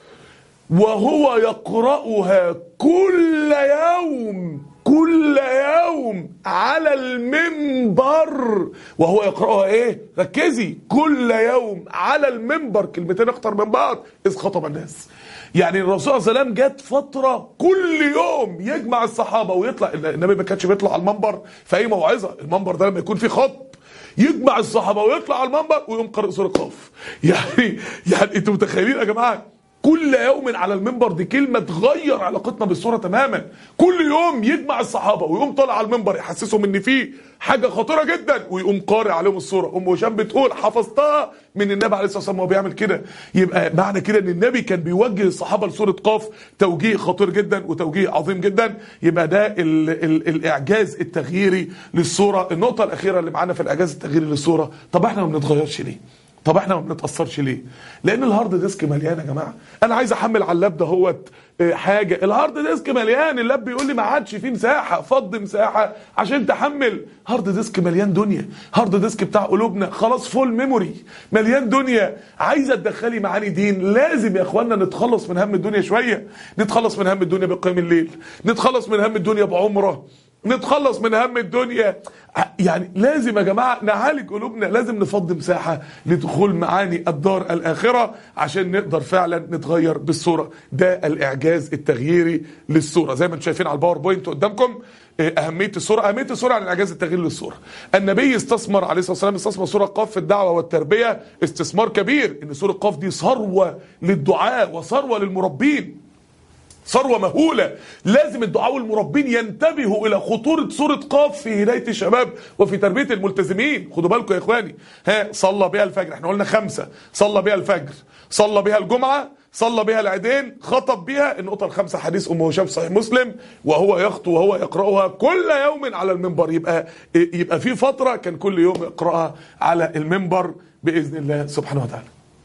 وهو يقرأها كل يوم كل يوم على المنبر وهو يقرأها ايه ركزي كل يوم على المنبر كلمتين اكتر من بعض اذ خطب الناس يعني الرسول صلى الله عليه وسلم جت فترة كل يوم يجمع الصحابة ويطلع النبي ما كانش بيطلع على المنبر في اي موعظة المنبر ده لما يكون فيه خطب يجمع الصحابة ويطلع على المنبر ويقوم قارئ سورة قاف يعني يعني انتوا متخيلين يا جماعة كل يوم على المنبر دي كلمة تغير علاقتنا بالصورة تماما كل يوم يجمع الصحابة ويقوم طالع على المنبر يحسسهم ان في حاجة خطيرة جدا ويقوم قارئ عليهم الصورة ام هشام بتقول حفظتها من النبي عليه الصلاة والسلام وهو بيعمل كده يبقى معنى كده ان النبي كان بيوجه الصحابة لسورة قاف توجيه خطير جدا وتوجيه عظيم جدا يبقى ده ال ال الاعجاز التغييري للصورة النقطة الاخيرة اللي معانا في الاعجاز التغييري للصورة طب احنا ما بنتغيرش ليه طب احنا ما بنتاثرش ليه لان الهارد ديسك مليان يا جماعه انا عايز احمل على اللاب دهوت اه، حاجه الهارد ديسك مليان اللاب بيقول لي ما عادش فيه مساحه فض مساحه عشان تحمل هارد ديسك مليان دنيا هارد ديسك بتاع قلوبنا خلاص فول ميموري مليان دنيا عايزه تدخلي معاني دين لازم يا اخوانا نتخلص من هم الدنيا شويه نتخلص من هم الدنيا بقيام الليل نتخلص من هم الدنيا بعمره نتخلص من هم الدنيا يعني لازم يا جماعة نعالج قلوبنا لازم نفضي مساحة لدخول معاني الدار الآخرة عشان نقدر فعلا نتغير بالصورة ده الإعجاز التغييري للصورة زي ما انتم شايفين على الباوربوينت قدامكم آه، أهمية الصورة أهمية الصورة عن الإعجاز التغييري للصورة النبي استثمر عليه الصلاة والسلام استثمر سورة قاف في الدعوة والتربية استثمار كبير إن سورة قاف دي ثروة للدعاء وثروة للمربين ثروة مهولة لازم الدعاء والمربين ينتبهوا إلى خطورة سورة قاف في هداية الشباب وفي تربية الملتزمين خدوا بالكم يا إخواني ها صلى بها الفجر احنا قلنا خمسة صلى بها الفجر صلى بها الجمعة صلى بها العيدين خطب بها النقطة الخامسة حديث أم هشام في صحيح مسلم وهو يخطو وهو يقرأها كل يوم على المنبر يبقى يبقى في فترة كان كل يوم يقرأها على المنبر بإذن الله سبحانه وتعالى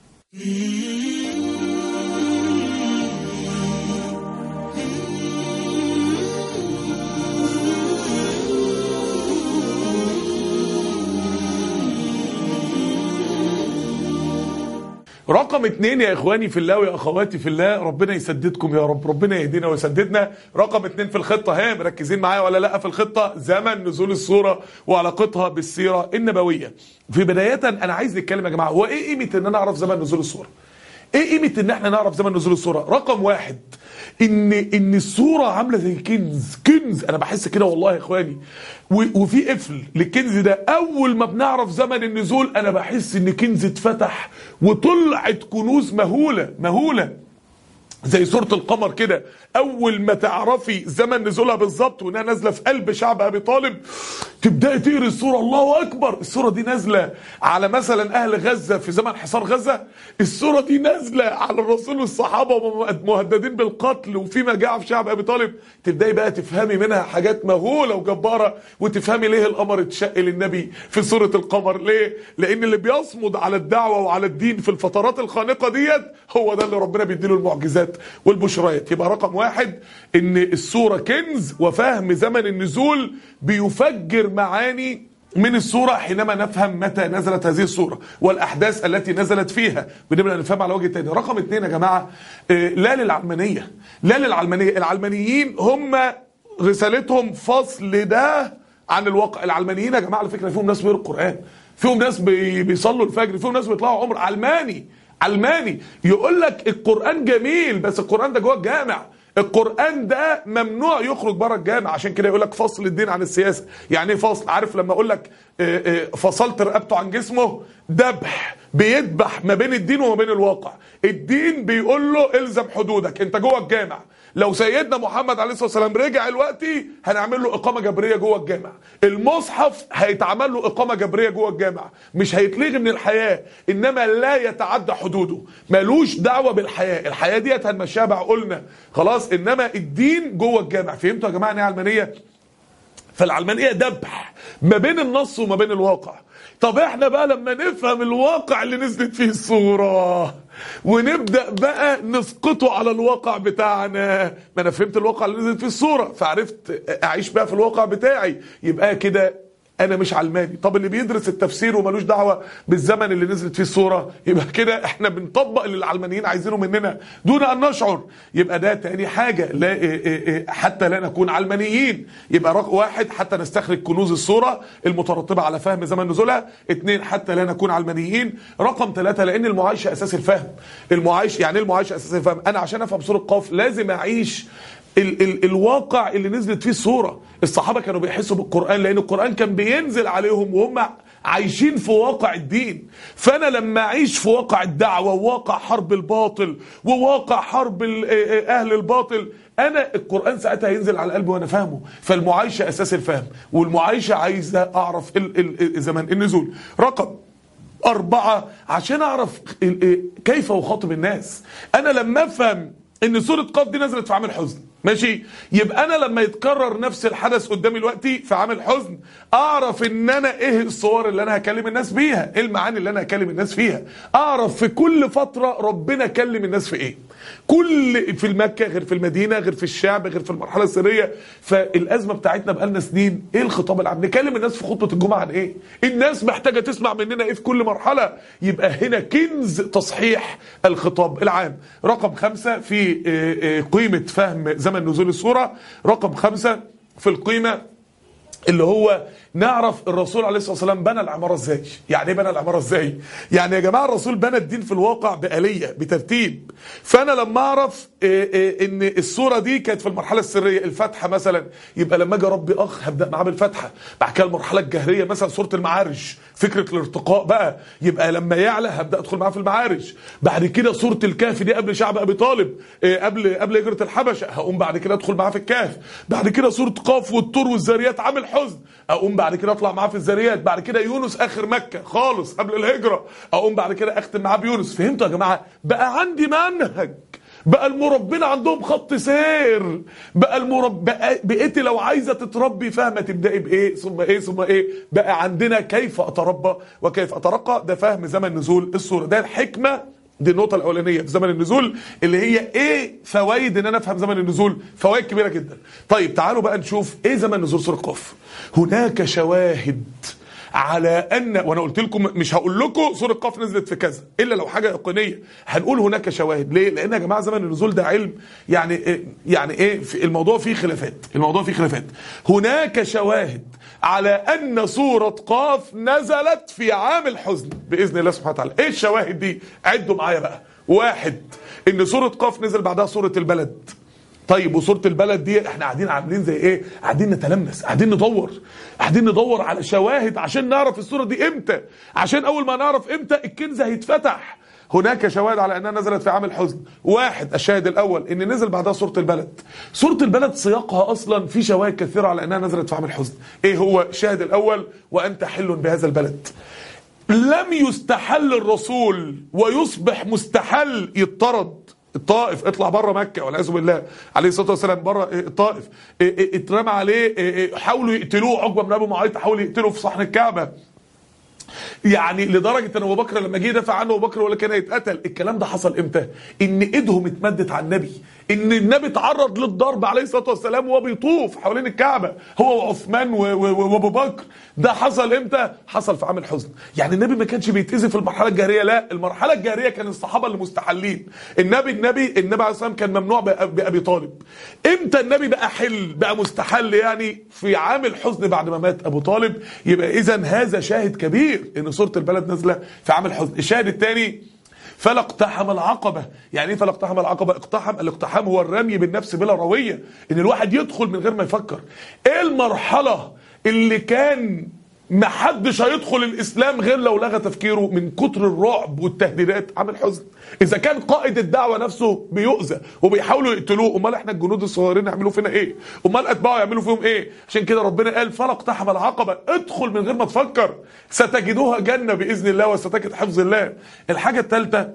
رقم اتنين يا اخواني في الله ويا اخواتي في الله ربنا يسددكم يا رب ربنا يهدينا ويسددنا رقم اتنين في الخطة ها مركزين معايا ولا لا في الخطة زمن نزول الصورة وعلاقتها بالسيرة النبوية في بداية انا عايز نتكلم يا جماعة هو ايه قيمة ان انا اعرف زمن نزول الصورة ايه قيمة ان احنا نعرف زمن نزول الصورة رقم واحد ان ان الصورة عاملة زي كنز كنز انا بحس كده والله يا اخواني و- وفي قفل للكنز ده اول ما بنعرف زمن النزول انا بحس ان كنز اتفتح وطلعت كنوز مهولة مهولة زي سورة القمر كده أول ما تعرفي زمن نزولها بالظبط وإنها نازلة في قلب شعب أبي طالب تبدأي تقري السورة الله أكبر السورة دي نازلة على مثلا أهل غزة في زمن حصار غزة السورة دي نازلة على الرسول والصحابة وهم مهددين بالقتل وفي مجاعة في شعب أبي طالب تبدأي بقى تفهمي منها حاجات مهولة وجبارة وتفهمي ليه القمر اتشق للنبي في سورة القمر ليه؟ لأن اللي بيصمد على الدعوة وعلى الدين في الفترات الخانقة ديت هو ده اللي ربنا بيديله المعجزات والبشريات يبقى رقم واحد ان السورة كنز وفهم زمن النزول بيفجر معاني من السورة حينما نفهم متى نزلت هذه السورة والأحداث التي نزلت فيها بنبدأ نفهم على وجه تاني رقم اتنين يا جماعة آه، لا للعلمانية لا للعلمانية العلمانيين هم رسالتهم فصل ده عن الواقع العلمانيين يا جماعة على فكرة فيهم ناس بيقروا القرآن فيهم ناس بي- بيصلوا الفجر فيهم ناس بيطلعوا عمر علماني علماني يقول لك القرآن جميل بس القرآن ده جوه الجامع القرآن ده ممنوع يخرج بره الجامع عشان كده يقول لك فصل الدين عن السياسة يعني ايه فصل عارف لما اقول لك آه، آه، فصلت رقبته عن جسمه ذبح بيذبح ما بين الدين وما بين الواقع الدين بيقول له الزم حدودك انت جوه الجامع لو سيدنا محمد عليه الصلاه والسلام رجع دلوقتي هنعمل له اقامه جبريه جوه الجامع المصحف هيتعمل له اقامه جبريه جوه الجامع مش هيتلغي من الحياه انما لا يتعدى حدوده ملوش دعوه بالحياه الحياه ديت هنمشيها بعقولنا خلاص انما الدين جوه الجامع فهمتوا يا جماعه ان ايه علمانيه فالعلمانيه ذبح ما بين النص وما بين الواقع طب احنا بقى لما نفهم الواقع اللي نزلت فيه الصورة ونبدأ بقى نسقطه على الواقع بتاعنا ما انا فهمت الواقع اللي نزلت فيه الصورة فعرفت اعيش بقى في الواقع بتاعي يبقى كده انا مش علماني طب اللي بيدرس التفسير وملوش دعوه بالزمن اللي نزلت فيه الصوره يبقى كده احنا بنطبق اللي العلمانيين عايزينه مننا دون ان نشعر يبقى ده تاني حاجه لا إيه إيه إيه حتى لا نكون علمانيين يبقى رقم واحد حتى نستخرج كنوز الصوره المترتبه على فهم زمن نزولها اثنين حتى لا نكون علمانيين رقم ثلاثة لان المعايشه اساس الفهم المعايشه يعني ايه المعايشه اساس الفهم انا عشان افهم سوره قاف لازم اعيش ال ال الواقع اللي نزلت فيه الصورة الصحابة كانوا بيحسوا بالقرآن لأن القرآن كان بينزل عليهم وهم عايشين في واقع الدين فأنا لما أعيش في واقع الدعوة وواقع حرب الباطل وواقع حرب ال- آه، آه، أهل الباطل أنا القرآن ساعتها هينزل على قلبي وأنا فاهمه فالمعايشة أساس الفهم والمعايشة عايزة أعرف ال ال زمن النزول رقم أربعة عشان أعرف ال- ال- كيف أخاطب الناس أنا لما أفهم ان سوره قاف دي نزلت في عام الحزن ماشي يبقى انا لما يتكرر نفس الحدث قدامي دلوقتي في عام الحزن اعرف ان انا ايه الصور اللي انا هكلم الناس بيها ايه المعاني اللي انا هكلم الناس فيها اعرف في كل فتره ربنا كلم الناس في ايه كل في المكه غير في المدينه غير في الشعب غير في المرحله السريه فالازمه بتاعتنا بقالنا سنين ايه الخطاب العام نكلم الناس في خطبه الجمعه عن ايه الناس محتاجه تسمع مننا ايه في كل مرحله يبقى هنا كنز تصحيح الخطاب العام رقم خمسة في آه، آه، قيمة فهم زمن نزول السورة رقم خمسة في القيمة اللي هو نعرف الرسول عليه الصلاه والسلام بنى العماره ازاي يعني ايه بنى العماره ازاي يعني يا جماعه الرسول بنى الدين في الواقع بآلية بترتيب فانا لما اعرف إيه إيه ان الصوره دي كانت في المرحله السريه الفاتحه مثلا يبقى لما اجي اربي اخ هبدا معاه بالفاتحه بعد كده المرحله الجهريه مثلا سوره المعارج فكره الارتقاء بقى يبقى لما يعلى هبدا ادخل معاه في المعارج بعد كده سوره الكهف دي قبل شعب ابي طالب إيه قبل قبل هجره الحبشه هقوم بعد كده ادخل معاه في الكهف بعد كده سوره قاف والطور والذاريات عامل حزن اقوم بعد كده اطلع معاه في الذاريات بعد كده يونس اخر مكه خالص قبل الهجره اقوم بعد كده اختم معاه بيونس فهمتوا يا جماعه بقى عندي منهج بقى المربين عندهم خط سير بقى المرب بقى بقيتي لو عايزه تتربي فاهمه تبداي بايه ثم ايه ثم ايه بقى عندنا كيف اتربى وكيف اترقى ده فهم زمن نزول الصوره ده الحكمه دي النقطة الأولانية في زمن النزول اللي هي إيه فوائد إن أنا أفهم زمن النزول؟ فوائد كبيرة جدا. طيب تعالوا بقى نشوف إيه زمن نزول سورة قاف. هناك شواهد على ان وانا قلت لكم مش هقول لكم سوره قاف نزلت في كذا الا لو حاجه يقينيه هنقول هناك شواهد ليه لان يا جماعه زمن النزول ده علم يعني إيه يعني ايه في الموضوع فيه خلافات الموضوع فيه خلافات هناك شواهد على ان سوره قاف نزلت في عام الحزن باذن الله سبحانه وتعالى ايه الشواهد دي عدوا معايا بقى واحد ان سوره قاف نزل بعدها سوره البلد طيب وصورة البلد دي احنا قاعدين عاملين زي ايه قاعدين نتلمس قاعدين ندور قاعدين ندور على شواهد عشان نعرف الصورة دي امتى عشان اول ما نعرف امتى الكنز هيتفتح هناك شواهد على انها نزلت في عام الحزن واحد الشاهد الاول ان نزل بعدها سوره البلد سوره البلد سياقها اصلا في شواهد كثيره على انها نزلت في عام الحزن ايه هو الشاهد الاول وانت حل بهذا البلد لم يستحل الرسول ويصبح مستحل يطرد الطائف اطلع بره مكه والعياذ بالله عليه الصلاه والسلام بره الطائف اترمى عليه حاولوا يقتلوه عقبه بن ابي معيط حاولوا يقتلوه في صحن الكعبه يعني لدرجه ان ابو بكر لما جه يدافع عنه ابو بكر ولا كان هيتقتل الكلام ده حصل امتى ان ايدهم اتمدت على النبي ان النبي اتعرض للضرب عليه الصلاه والسلام وهو بيطوف حوالين الكعبه هو وعثمان وابو بكر ده حصل امتى حصل في عام الحزن يعني النبي ما كانش بيتاذي في المرحله الجاهريه لا المرحله الجاهريه كان الصحابه اللي مستحلين النبي النبي النبي عليه الصلاه والسلام كان ممنوع بابي طالب امتى النبي بقى حل بقى مستحل يعني في عام الحزن بعد ما مات ابو طالب يبقى اذا هذا شاهد كبير ان سوره البلد نازله في عام الحزن الشاهد الثاني فلا اقتحم العقبة يعني ايه فلا اقتحم العقبة اقتحم الاقتحام هو الرمي بالنفس بلا روية ان الواحد يدخل من غير ما يفكر ايه المرحلة اللي كان ما حدش هيدخل الاسلام غير لو لغى تفكيره من كتر الرعب والتهديدات عامل حزن اذا كان قائد الدعوه نفسه بيؤذى وبيحاولوا يقتلوه امال احنا الجنود الصغيرين يعملوا فينا ايه امال اتباعه يعملوا فيهم ايه عشان كده ربنا قال فلا اقتحم العقبه ادخل من غير ما تفكر ستجدوها جنه باذن الله وستجد حفظ الله الحاجه الثالثه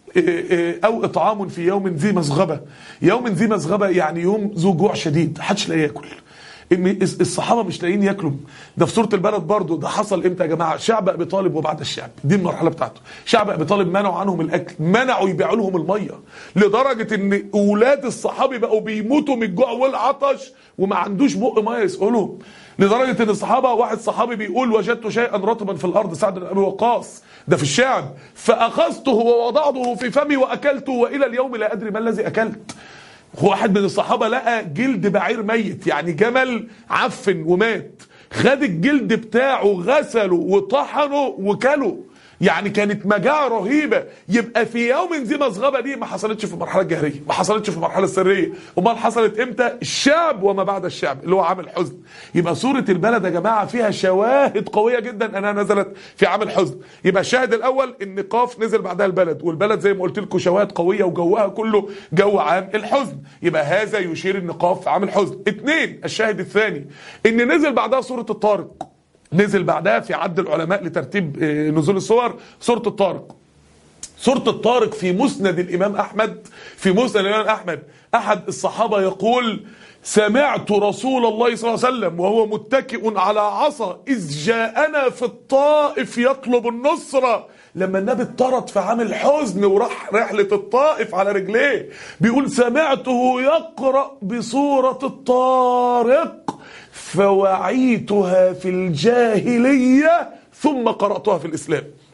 او اطعام في يوم ذي مسغبه يوم ذي مسغبه يعني يوم ذو جوع شديد محدش لا ياكل الصحابه مش لاقيين ياكلوا ده في سوره البلد برضو ده حصل امتى يا جماعه شعب ابي طالب وبعد الشعب دي المرحله بتاعته شعب ابي طالب منعوا عنهم الاكل منعوا يبيعوا لهم الميه لدرجه ان اولاد الصحابي بقوا بيموتوا من الجوع والعطش وما عندوش بق ميه يسقلهم لدرجه ان الصحابه واحد صحابي بيقول وجدت شيئا رطبا في الارض سعد بن ابي وقاص ده في الشعب فاخذته ووضعته في فمي واكلته والى اليوم لا ادري ما الذي اكلت واحد من الصحابه لقى جلد بعير ميت يعني جمل عفن ومات خد الجلد بتاعه غسله وطحنه وكله يعني كانت مجاعة رهيبة يبقى في يوم ذي مسغبة دي ما حصلتش في المرحلة الجهرية ما حصلتش في المرحلة السرية امال حصلت امتى الشعب وما بعد الشعب اللي هو عام الحزن يبقى سورة البلد يا جماعة فيها شواهد قوية جدا انها نزلت في عام الحزن يبقى الشاهد الاول ان قاف نزل بعدها البلد والبلد زي ما قلت لكم شواهد قوية وجوها كله جو عام الحزن يبقى هذا يشير ان قاف في عام الحزن اثنين الشاهد الثاني ان نزل بعدها سورة الطارق نزل بعدها في عد العلماء لترتيب نزول الصور سورة الطارق سورة الطارق في مسند الإمام أحمد في مسند الإمام أحمد أحد الصحابة يقول سمعت رسول الله صلى الله عليه وسلم وهو متكئ على عصا إذ جاءنا في الطائف يطلب النصرة لما النبي اطرد في عام الحزن وراح رحلة الطائف على رجليه بيقول سمعته يقرأ بسورة الطارق فوعيتها في الجاهلية ثم قرأتها في الإسلام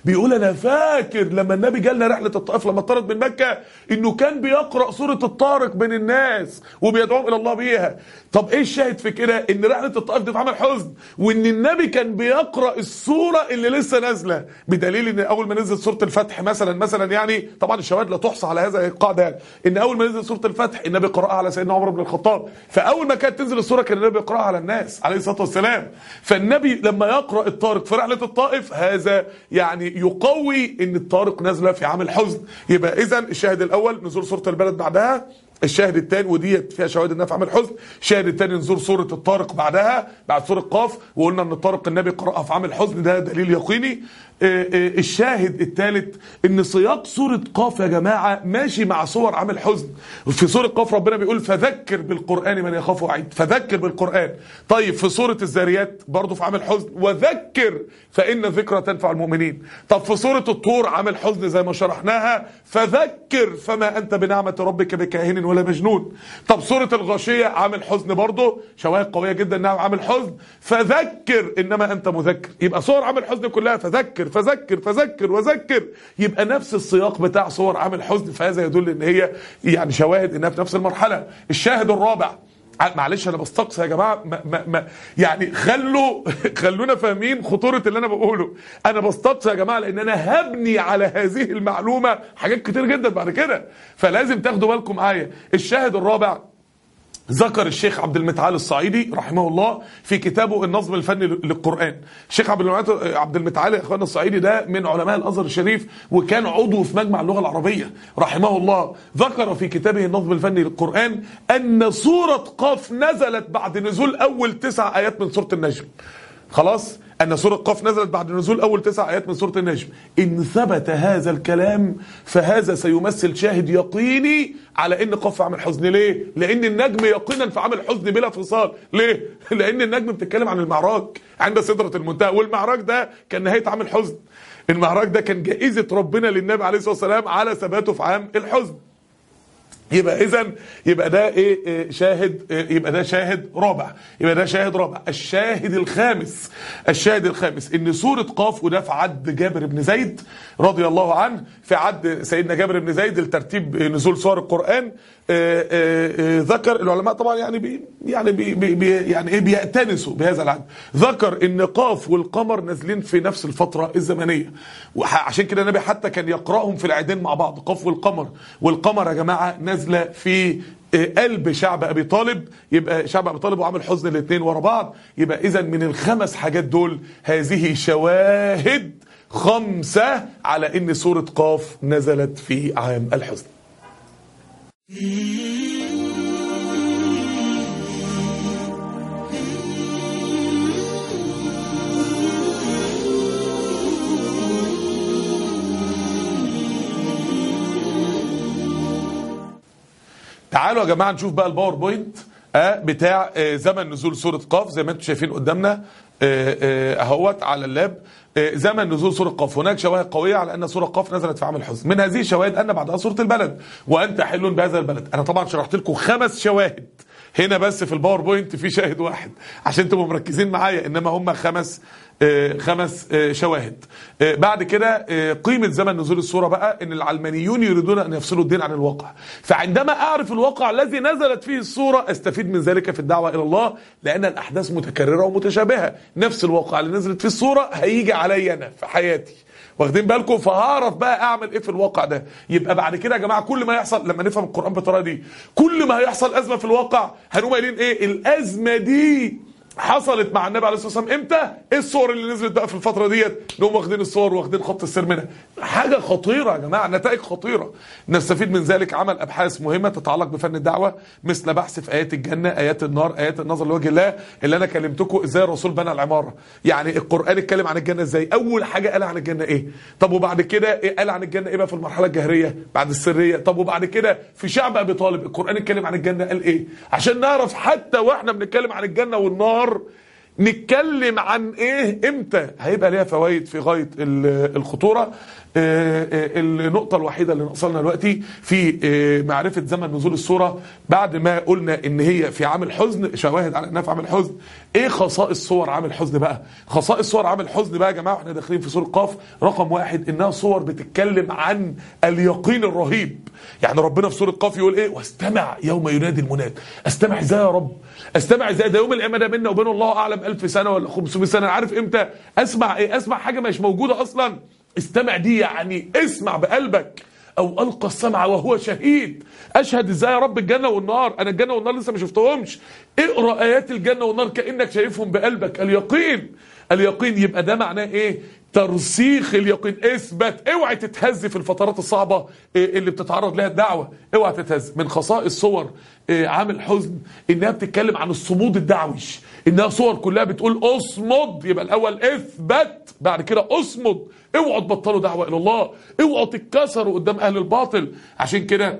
بيقول انا فاكر لما النبي جالنا رحله الطائف لما طرد من مكه انه كان بيقرا سوره الطارق بين الناس وبيدعوهم الى الله بيها طب ايه الشاهد في كده ان رحله الطائف دي اتعمل حزن وان النبي كان بيقرا السوره اللي لسه نازله بدليل ان اول ما نزلت سوره الفتح مثلا مثلا يعني طبعا الشواهد لا تحصى على هذا القاعده يعني ان اول ما نزلت سوره الفتح النبي قراها على سيدنا عمر بن الخطاب فاول ما كانت تنزل السوره كان النبي يقراها على الناس عليه الصلاه والسلام فالنبي لما يقرا الطارق في رحله الطائف هذا يعني يقوي ان الطارق نازله في عام الحزن يبقى اذا الشاهد الاول نزول سوره البلد بعدها الشاهد الثاني وديت فيها شواهد انها في عام الحزن الشاهد الثاني نزول سوره الطارق بعدها بعد سوره قاف وقلنا ان الطارق النبي قراها في عام الحزن ده دليل يقيني آه، آه، الشاهد الثالث ان سياق سوره قاف يا جماعه ماشي مع صور عام الحزن في سوره قاف ربنا بيقول فذكر بالقران من يخاف وعيد فذكر بالقران طيب في سوره الذاريات برضه في عام الحزن وذكر فان الذكرى تنفع المؤمنين طب في سوره الطور عام الحزن زي ما شرحناها فذكر فما انت بنعمه ربك بكاهن ولا مجنون طب سوره الغاشيه عام الحزن برضه شواهد قويه جدا انها عام الحزن فذكر انما انت مذكر يبقى صور عام الحزن كلها فذكر فذكر فذكر وذكر يبقى نفس السياق بتاع صور عام الحزن فهذا يدل ان هي يعني شواهد انها في نفس المرحله الشاهد الرابع معلش انا بستقصى يا جماعه ما ما ما يعني خلوا خلونا فاهمين خطوره اللي انا بقوله انا بستقصى يا جماعه لان انا هبني على هذه المعلومه حاجات كتير جدا بعد كده فلازم تاخدوا بالكم معايا الشاهد الرابع ذكر الشيخ عبد المتعال الصعيدي رحمه الله في كتابه النظم الفني للقرآن الشيخ عبد المتعال عبد المتعال يا اخوانا الصعيدي ده من علماء الازهر الشريف وكان عضو في مجمع اللغة العربية رحمه الله ذكر في كتابه النظم الفني للقرآن ان سورة قاف نزلت بعد نزول اول تسع ايات من سورة النجم خلاص أن سورة قاف نزلت بعد نزول أول تسع آيات من سورة النجم إن ثبت هذا الكلام فهذا سيمثل شاهد يقيني على إن قاف في عام الحزن ليه؟ لأن النجم يقينا في عام الحزن بلا فصال ليه؟ لأن النجم بتتكلم عن المعراج عند سدرة المنتهى والمعراج ده كان نهاية عام الحزن المعراج ده كان جائزة ربنا للنبي عليه الصلاة والسلام على ثباته في عام الحزن يبقى اذا يبقى ده ايه إيه شاهد إيه يبقى ده شاهد رابع يبقى ده شاهد رابع الشاهد الخامس الشاهد الخامس ان سوره قاف وده في عد جابر بن زيد رضي الله عنه في عد سيدنا جابر بن زيد الترتيب نزول سور القران آه، آه، آه، ذكر العلماء طبعا يعني بي يعني بي بي بي يعني ايه بيأتنسوا بهذا العد ذكر ان قاف والقمر نازلين في نفس الفتره الزمنيه وعشان كده النبي حتى كان يقراهم في العيدين مع بعض قاف والقمر والقمر يا جماعه نازله في قلب شعب ابي طالب يبقى شعب ابي طالب وعامل حزن الاثنين ورا بعض يبقى اذا من الخمس حاجات دول هذه شواهد خمسه على ان سوره قاف نزلت في عام الحزن تعالوا يا جماعه نشوف بقى الباوربوينت آه بتاع آه زمن نزول سوره قاف زي ما انتم شايفين قدامنا آه آه اهوت على اللاب آه زمن نزول سوره قاف هناك شواهد قويه على ان سوره قاف نزلت في عام الحزن من هذه الشواهد ان بعدها سوره البلد وانت حل بهذا البلد انا طبعا شرحت لكم خمس شواهد هنا بس في الباوربوينت في شاهد واحد عشان تبقوا مركزين معايا انما هم خمس آه خمس آه شواهد آه بعد كده قيمة زمن نزول السورة بقى ان العلمانيون يريدون ان يفصلوا الدين عن الواقع فعندما اعرف الواقع الذي نزلت فيه السورة استفيد من ذلك في الدعوة الى الله لان الاحداث متكررة ومتشابهة نفس الواقع اللي نزلت فيه السورة هيجي عليا انا في حياتي واخدين بالكم فهعرف بقى اعمل ايه في الواقع ده يبقى بعد كده يا جماعه كل ما يحصل لما نفهم القران بالطريقه دي كل ما هيحصل ازمه في الواقع هنقوم قايلين ايه الازمه دي حصلت مع النبي عليه الصلاه والسلام امتى؟ ايه الصور اللي نزلت بقى في الفتره ديت؟ نقوم واخدين الصور واخدين خط السير منها. حاجه خطيره يا جماعه نتائج خطيره. نستفيد من ذلك عمل ابحاث مهمه تتعلق بفن الدعوه مثل بحث في ايات الجنه، ايات النار، ايات النظر لوجه الله اللي انا كلمتكم ازاي الرسول بنى العماره. يعني القران اتكلم عن الجنه ازاي؟ اول حاجه قال عن الجنه ايه؟ طب وبعد كده إيه قال عن الجنه ايه بقى في المرحله الجهريه؟ بعد السريه، طب وبعد كده في شعب ابي طالب القران اتكلم عن الجنه قال ايه؟ عشان نعرف حتى واحنا بنتكلم عن الجنه والنار نتكلم عن ايه امتى هيبقى ليها فوائد في غايه ال- الخطوره آه، آه، النقطه الوحيده اللي ناقصلنا دلوقتي في آه، معرفه زمن نزول السوره بعد ما قلنا ان هي في عام الحزن شواهد على انها في عام الحزن ايه خصائص صور عام الحزن بقى خصائص صور عام الحزن بقى يا جماعه واحنا داخلين في سوره قاف رقم واحد انها صور بتتكلم عن اليقين الرهيب يعني ربنا في سوره قاف يقول ايه واستمع يوم ينادي المناد استمع ازاي يا رب استمع ازاي ده يوم القيامه ده بيننا وبين الله اعلم 1000 سنه ولا 500 سنه عارف امتى اسمع ايه اسمع حاجه مش موجوده اصلا استمع دي يعني اسمع بقلبك او القى السمع وهو شهيد اشهد ازاي يا رب الجنه والنار انا الجنه والنار لسه ما شفتهمش اقرا ايات الجنه والنار كانك شايفهم بقلبك اليقين اليقين يبقى ده معناه ايه ترسيخ اليقين اثبت اوعي تتهز في الفترات الصعبه إيه اللي بتتعرض لها الدعوه اوعي تتهز من خصائص صور إيه عام الحزن انها بتتكلم عن الصمود الدعوي انها صور كلها بتقول اصمد يبقى الاول اثبت بعد كده اصمد اوعوا تبطلوا دعوه الى الله اوعوا تتكسروا قدام اهل الباطل عشان كده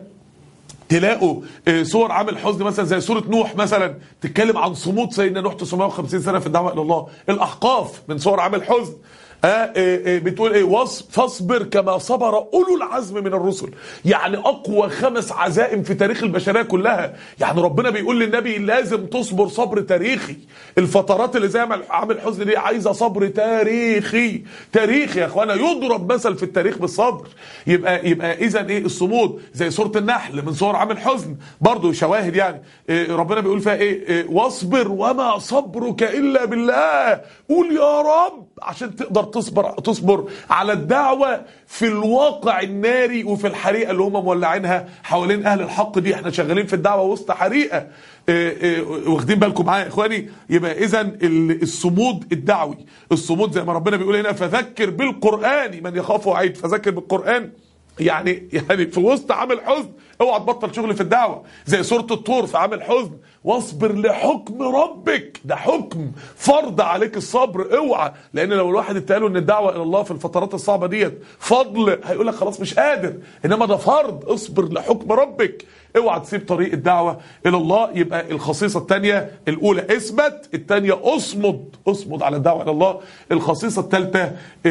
تلاقوا آه، صور عامل حزن مثلا زي سوره نوح مثلا تتكلم عن صمود سيدنا نوح 950 سنه في الدعوه الى الله الاحقاف من صور عامل حزن آه آه آه بتقول ايه وص- فاصبر كما صبر اولو العزم من الرسل يعني اقوى خمس عزائم في تاريخ البشريه كلها يعني ربنا بيقول للنبي لازم تصبر صبر تاريخي الفترات اللي زي عامل- عامل حزن دي عايزه صبر تاريخي تاريخي يا اخوانا يضرب مثل في التاريخ بالصبر يبقى يبقى اذا ايه الصمود زي سوره النحل من صور عامل حزن برضه شواهد يعني إيه ربنا بيقول فيها ايه, إيه واصبر وما صبرك الا بالله قول يا رب عشان تقدر تصبر تصبر على الدعوه في الواقع الناري وفي الحريقه اللي هم مولعينها حوالين اهل الحق دي احنا شغالين في الدعوه وسط حريقه إيه إيه واخدين بالكم معايا يا اخواني يبقى اذا ال- الصمود الدعوي الصمود زي ما ربنا بيقول هنا فذكر بالقران من يخاف وعيد فذكر بالقران يعني يعني في وسط عامل حزن اوعى تبطل شغل في الدعوه زي سوره الطور في عامل حزن واصبر لحكم ربك ده حكم فرض عليك الصبر اوعى لان لو الواحد اتقاله ان الدعوه الى الله في الفترات الصعبه ديت فضل هيقول لك خلاص مش قادر انما ده فرض اصبر لحكم ربك اوعى تسيب طريق الدعوه الى الله يبقى الخصيصه الثانيه الاولى اثبت الثانيه اصمد اصمد على الدعوه الى الله الخصيصه الثالثه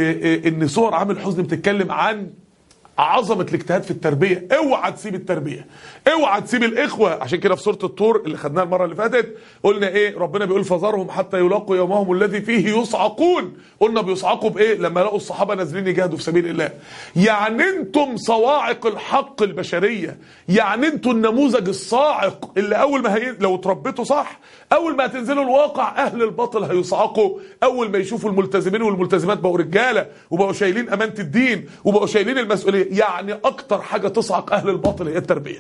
ان صور عامل حزن بتتكلم عن عظمة الاجتهاد في التربية اوعى تسيب التربية اوعى تسيب الاخوة عشان كده في سورة الطور اللي خدناها المرة اللي فاتت قلنا ايه ربنا بيقول فذرهم حتى يلاقوا يومهم الذي فيه يصعقون قلنا بيصعقوا بايه لما لقوا الصحابة نازلين يجاهدوا في سبيل الله يعني انتم صواعق الحق البشرية يعني انتم النموذج الصاعق اللي اول ما هي لو اتربيتوا صح اول ما هتنزلوا الواقع اهل الباطل هيصعقوا اول ما يشوفوا الملتزمين والملتزمات بقوا رجاله وبقوا شايلين امانه الدين وبقوا شايلين المسؤوليه يعني اكتر حاجه تصعق اهل الباطل هي التربيه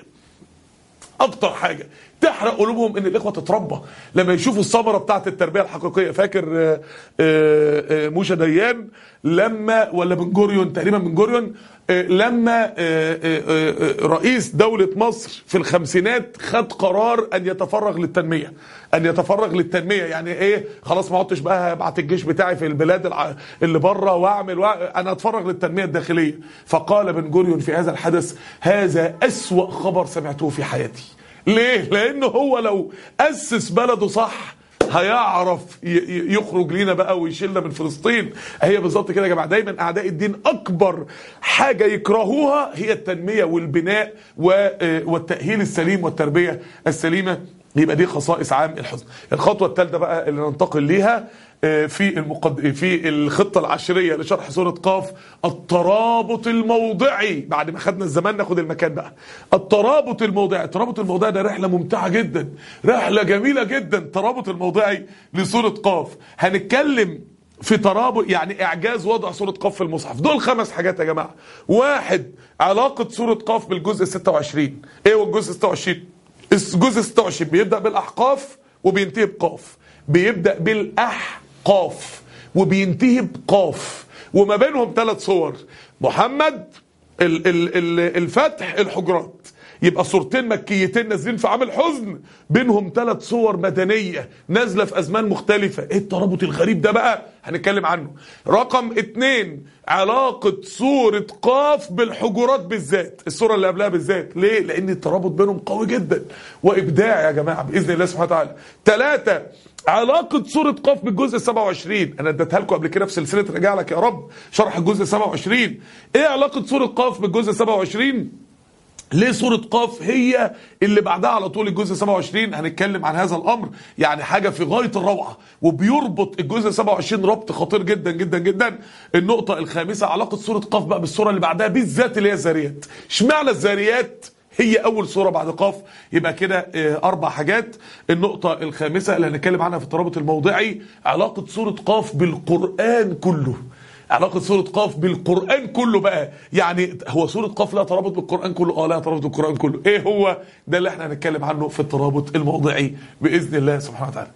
اكتر حاجه تحرق قلوبهم ان الاخوه تتربى لما يشوفوا الثمره بتاعه التربيه الحقيقيه فاكر آه، آه، آه، موشا ديان لما ولا بن جوريون تقريبا بن جوريون آه، لما آه، آه، آه، رئيس دوله مصر في الخمسينات خد قرار ان يتفرغ للتنميه ان يتفرغ للتنميه يعني ايه خلاص ما عدتش بقى ابعت الجيش بتاعي في البلاد الع- اللي بره واعمل وأ... انا اتفرغ للتنميه الداخليه فقال بن جوريون في هذا الحدث هذا اسوا خبر سمعته في حياتي ليه لانه هو لو اسس بلده صح هيعرف ي- ي- يخرج لينا بقى ويشيلنا من فلسطين هي بالظبط كده يا جماعه دايما اعداء الدين اكبر حاجه يكرهوها هي التنميه والبناء و- آه، والتاهيل السليم والتربيه السليمه يبقى دي خصائص عام الحزن الخطوه الثالثه بقى اللي ننتقل ليها آه، في المقد... في الخطه العشريه لشرح سوره قاف الترابط الموضعي بعد ما خدنا الزمان ناخد المكان بقى الترابط الموضعي الترابط الموضعي ده رحله ممتعه جدا رحله جميله جدا الترابط الموضعي لسوره قاف هنتكلم في ترابط يعني اعجاز وضع سوره قاف في المصحف دول خمس حاجات يا جماعه واحد علاقه سوره قاف بالجزء 26 ايه هو الجزء 26 الجزء 26 بيبدا بالاحقاف وبينتهي بقاف بيبدا بالاحقاف وبينتهي بقاف وما بينهم ثلاث صور محمد ال ال ال الفتح الحجرات يبقى صورتين مكيتين نازلين في عام الحزن بينهم ثلاث صور مدنية نازلة في أزمان مختلفة ايه الترابط الغريب ده بقى هنتكلم عنه رقم اتنين علاقة سورة قاف بالحجرات بالذات الصورة اللي قبلها بالذات ليه لأن الترابط بينهم قوي جدا وإبداع يا جماعة بإذن الله سبحانه وتعالى ثلاثة علاقة سورة قاف بالجزء 27 انا اديتها لكم قبل كده في سلسلة رجع لك يا رب شرح الجزء 27 ايه علاقة سورة قاف بالجزء 27 ليه سورة قاف هي اللي بعدها على طول الجزء 27 هنتكلم عن هذا الأمر يعني حاجة في غاية الروعة وبيربط الجزء 27 ربط خطير جدا جدا جدا النقطة الخامسة علاقة سورة قاف بقى بالسورة اللي بعدها بالذات اللي هي الذاريات اشمعنى الذاريات هي اول سوره بعد قاف يبقى كده آه، اربع حاجات النقطه الخامسه اللي هنتكلم عنها في الترابط الموضعي علاقه سوره قاف بالقران كله علاقة سورة قاف بالقرآن كله بقى يعني هو سورة قاف لها ترابط بالقرآن كله اه لها ترابط بالقرآن كله ايه هو ده اللي احنا هنتكلم عنه في الترابط الموضعي بإذن الله سبحانه وتعالى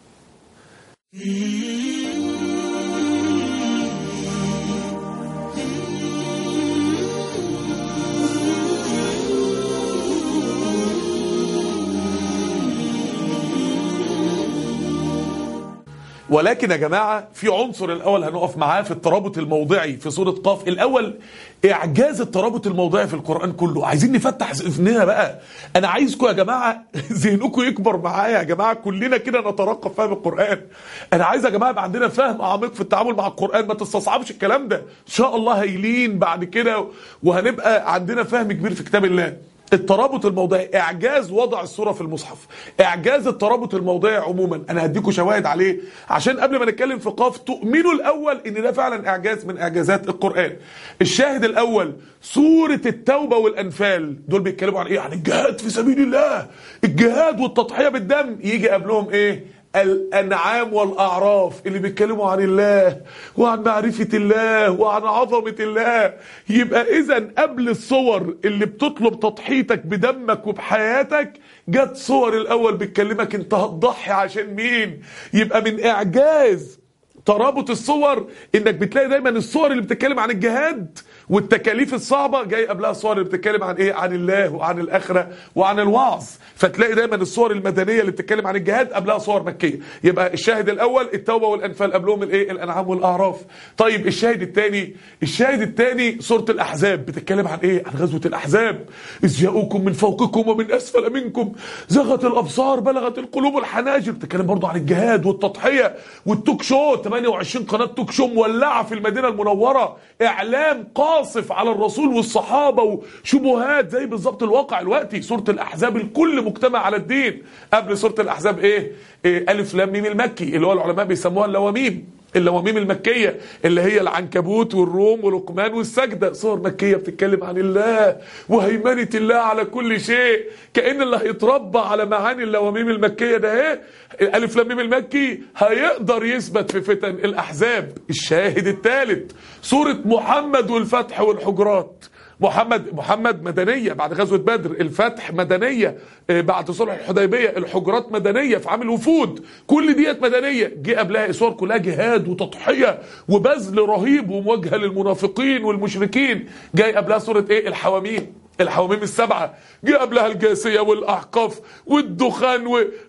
ولكن يا جماعة في عنصر الأول هنقف معاه في الترابط الموضعي في سورة قاف الأول إعجاز الترابط الموضعي في القرآن كله عايزين نفتح ذهننا بقى أنا عايزكم يا جماعة ذهنكم يكبر معايا يا جماعة كلنا كده نترقى في فهم القرآن أنا عايز يا جماعة يبقى عندنا فهم عميق في التعامل مع القرآن ما تستصعبش الكلام ده إن شاء الله هيلين بعد كده وهنبقى عندنا فهم كبير في كتاب الله الترابط الموضعي اعجاز وضع الصوره في المصحف اعجاز الترابط الموضعي عموما انا هديكم شواهد عليه عشان قبل ما نتكلم في قاف تؤمنوا الاول ان ده فعلا اعجاز من اعجازات القران الشاهد الاول سوره التوبه والانفال دول بيتكلموا عن ايه عن الجهاد في سبيل الله الجهاد والتضحيه بالدم يجي قبلهم ايه الأنعام والأعراف اللي بيتكلموا عن الله وعن معرفة الله وعن عظمة الله يبقى إذا قبل الصور اللي بتطلب تضحيتك بدمك وبحياتك جت صور الأول بتكلمك أنت هتضحي عشان مين يبقى من إعجاز ترابط الصور انك بتلاقي دايما الصور اللي بتتكلم عن الجهاد والتكاليف الصعبة جاي قبلها الصور اللي بتتكلم عن ايه عن الله وعن الاخرة وعن الوعظ فتلاقي دايما الصور المدنية اللي بتتكلم عن الجهاد قبلها صور مكية يبقى الشاهد الاول التوبة والانفال قبلهم الايه الانعام والاعراف طيب الشاهد الثاني الشاهد الثاني سورة الاحزاب بتتكلم عن ايه عن غزوة الاحزاب اذ جاءوكم من فوقكم ومن اسفل منكم زغت الابصار بلغت القلوب الحناجر بتتكلم برضو عن الجهاد والتضحية والتوك شو 28 قناة توك شو مولعة في المدينة المنورة اعلام قاصف على الرسول والصحابة وشبهات زي بالظبط الواقع الوقتي سورة الاحزاب الكل مجتمع على الدين قبل سورة الاحزاب ايه, إيه الف لام ميم المكي اللي هو العلماء بيسموها اللواميم اللواميم المكية اللي هي العنكبوت والروم ولقمان والسجدة صور مكية بتتكلم عن الله وهيمنة الله على كل شيء كأن اللي هيتربى على معاني اللواميم المكية ده ايه الألف لاميم المكي هيقدر يثبت في فتن الأحزاب الشاهد الثالث سورة محمد والفتح والحجرات محمد محمد مدنية بعد غزوة بدر الفتح مدنية آه، بعد صلح الحديبية الحجرات مدنية في عام الوفود كل ديت مدنية جه قبلها صور كلها جهاد وتضحية وبذل رهيب ومواجهة للمنافقين والمشركين جاي قبلها صورة ايه الحواميم الحواميم السبعة جه قبلها الجاسية والأحقاف والدخان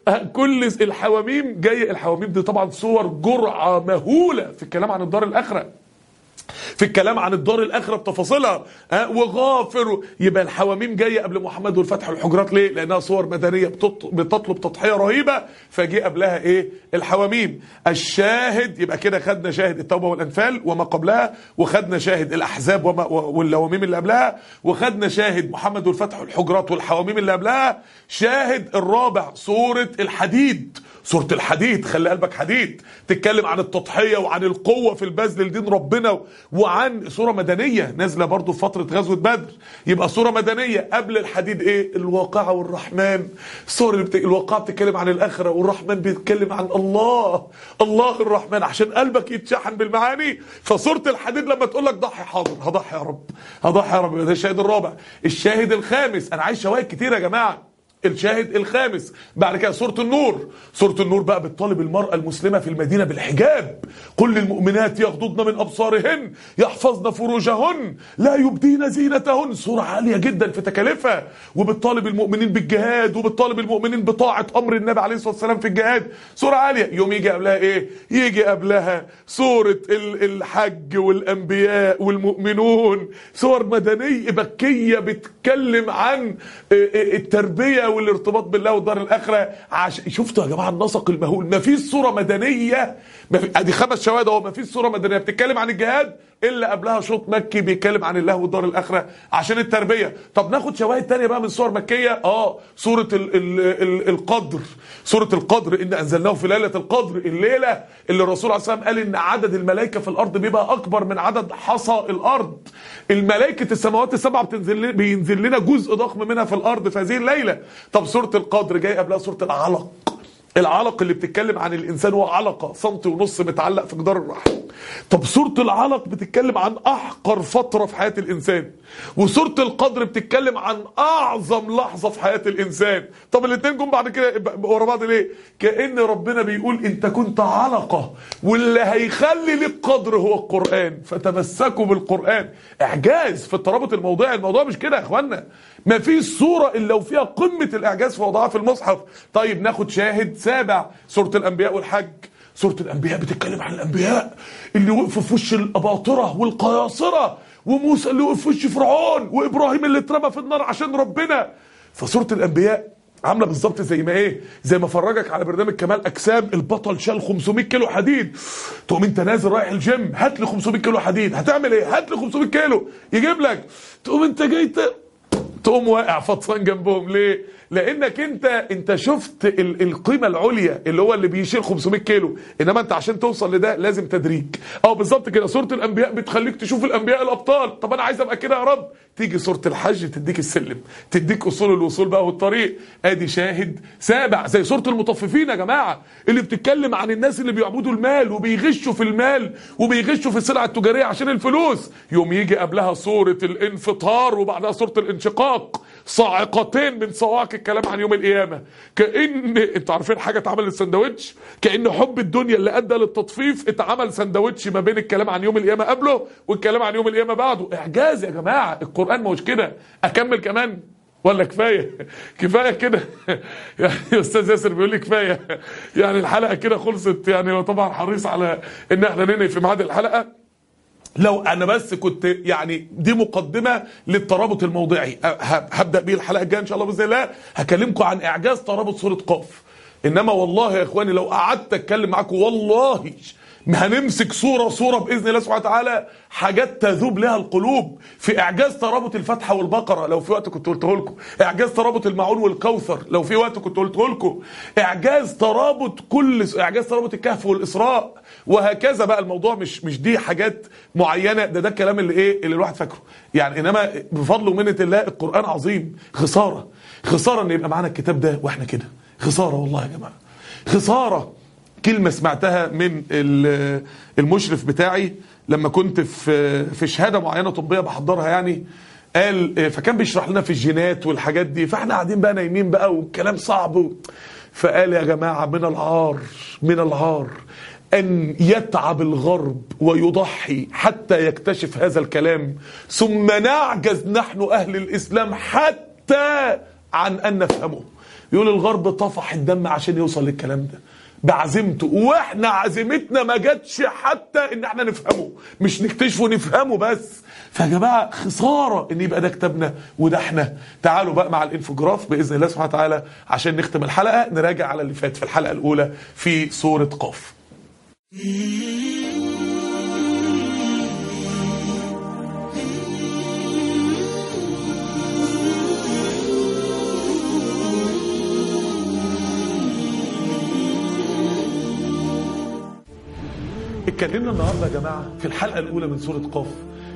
وكل الحواميم جاي الحواميم دي طبعا صور جرعة مهولة في الكلام عن الدار الآخرة في الكلام عن الدار الاخره بتفاصيلها ها وغافر يبقى الحواميم جايه قبل محمد والفتح والحجرات ليه لانها صور مدنيه بتط- بتطلب تضحيه رهيبه فجه قبلها ايه الحواميم الشاهد يبقى كده خدنا شاهد التوبه والانفال وما قبلها وخدنا شاهد الاحزاب وما واللواميم اللي قبلها وخدنا شاهد محمد والفتح والحجرات والحواميم اللي قبلها شاهد الرابع سوره الحديد سورة الحديد خلي قلبك حديد تتكلم عن التضحية وعن القوة في البذل لدين ربنا وعن سورة مدنية نازلة برضو في فترة غزوة بدر يبقى سورة مدنية قبل الحديد ايه الواقعة والرحمن السورة اللي بت... الواقعة بتتكلم عن الآخرة والرحمن بيتكلم عن الله الله الرحمن عشان قلبك يتشحن بالمعاني فسورة الحديد لما تقول لك ضحي حاضر هضحي يا رب هضحي يا رب ده الشاهد الرابع الشاهد الخامس انا عايز شواهد كتير يا جماعة الشاهد الخامس بعد كده سورة النور سورة النور بقى بتطالب المرأة المسلمة في المدينة بالحجاب قل للمؤمنات يغضضن من أبصارهن يحفظن فروجهن لا يبدين زينتهن سورة عالية جدا في تكاليفها وبتطالب المؤمنين بالجهاد وبتطالب المؤمنين بطاعة أمر النبي عليه الصلاة والسلام في الجهاد سورة عالية يوم يجي قبلها إيه يجي قبلها سورة ال- الحج والأنبياء والمؤمنون سور مدنية مكية بتتكلم عن التربية والارتباط بالله والدار الآخرة عش... شفتوا يا جماعة النسق المهول ما فيش صورة مدنية ما في... ادي خمس شواهد اهو ما فيش صورة مدنية بتتكلم عن الجهاد الا قبلها شوط مكي بيتكلم عن الله والدار الآخرة عشان التربية طب ناخد شواهد تانية بقى من صور مكية اه سورة ال... ال... ال... القدر سورة القدر إن أنزلناه في ليلة القدر الليلة اللي الرسول عليه الصلاة والسلام قال إن عدد الملائكة في الأرض بيبقى أكبر من عدد حصى الأرض الملائكة السماوات السبعة بتنزل بينزل لنا جزء ضخم منها في الأرض في هذه الليلة طب سورة القدر جاي قبلها سورة العلق العلق اللي بتتكلم عن الانسان هو علقه سنتي ونص متعلق في جدار الرحم طب سوره العلق بتتكلم عن احقر فتره في حياه الانسان وسوره القدر بتتكلم عن اعظم لحظه في حياه الانسان طب الاثنين جم بعد كده ورا بعض ليه كان ربنا بيقول انت كنت علقه واللي هيخلي لك قدر هو القران فتمسكوا بالقران اعجاز في الترابط الموضوعي الموضوع مش كده يا اخوانا ما فيش صوره الا وفيها قمه الاعجاز في وضعها في المصحف طيب ناخد شاهد سابع سوره الانبياء والحج سورة الأنبياء بتتكلم عن الأنبياء اللي وقفوا في وش الأباطرة والقياصرة وموسى اللي وقف في وش فرعون وإبراهيم اللي اترمى في النار عشان ربنا فسورة الأنبياء عامله بالظبط زي ما ايه زي ما فرجك على برنامج كمال اجسام البطل شال 500 كيلو حديد تقوم انت نازل رايح الجيم هات لي 500 كيلو حديد هتعمل ايه هات لي 500 كيلو يجيب لك تقوم انت جاي ت- تقوم واقع فطسان جنبهم ليه لانك انت انت شفت ال- القيمه العليا اللي هو اللي بيشيل 500 كيلو انما انت عشان توصل لده لازم تدريج اه بالظبط كده سوره الانبياء بتخليك تشوف الانبياء الابطال طب انا عايز ابقى كده يا رب تيجي سوره الحج تديك السلم تديك اصول الوصول بقى والطريق ادي شاهد سابع زي سوره المطففين يا جماعه اللي بتتكلم عن الناس اللي بيعبدوا المال وبيغشوا في المال وبيغشوا في السلع التجاريه عشان الفلوس يوم يجي قبلها سوره الانفطار وبعدها سوره الانشقاق صاعقتين من صواعق الكلام عن يوم القيامه كان انتوا عارفين حاجه اتعمل السندوتش كان حب الدنيا اللي ادى للتطفيف اتعمل سندوتش ما بين الكلام عن يوم القيامه قبله والكلام عن يوم القيامه بعده اعجاز يا جماعه القران ما هوش كده اكمل كمان ولا كفايه كفايه كده يعني استاذ ياسر بيقول لي كفايه يعني الحلقه كده خلصت يعني هو طبعا حريص على ان احنا ننهي في ميعاد الحلقه لو انا بس كنت يعني دي مقدمه للترابط الموضعي أه، ه- هبدا بيه الحلقه الجايه ان شاء الله باذن الله هكلمكم عن اعجاز ترابط سوره قاف انما والله يا اخواني لو قعدت اتكلم معاكم والله هنمسك صوره صوره باذن الله سبحانه وتعالى حاجات تذوب لها القلوب في اعجاز ترابط الفاتحه والبقره لو في وقت كنت قلته لكم اعجاز ترابط المعون والكوثر لو في وقت كنت قلته لكم اعجاز ترابط كل اعجاز ترابط الكهف والاسراء وهكذا بقى الموضوع مش مش دي حاجات معينه ده ده الكلام اللي ايه اللي الواحد فاكره يعني انما بفضل ومنه الله القران عظيم خساره خساره ان يبقى معانا الكتاب ده واحنا كده خساره والله يا جماعه خساره كلمه سمعتها من ال- المشرف بتاعي لما كنت في في شهاده معينه طبيه بحضرها يعني قال فكان بيشرح لنا في الجينات والحاجات دي فاحنا قاعدين بقى نايمين بقى والكلام صعب و... فقال يا جماعه من العار من العار أن يتعب الغرب ويضحي حتى يكتشف هذا الكلام ثم نعجز نحن أهل الإسلام حتى عن أن نفهمه يقول الغرب طفح الدم عشان يوصل للكلام ده بعزيمته واحنا عزيمتنا ما جاتش حتى ان احنا نفهمه مش نكتشفه نفهمه بس فيا جماعه خساره ان يبقى ده كتابنا وده احنا تعالوا بقى مع الانفجراف باذن الله سبحانه وتعالى عشان نختم الحلقه نراجع على اللي فات في الحلقه الاولى في سوره قاف اتكلمنا النهارده يا جماعه في الحلقه الاولى من سوره قاف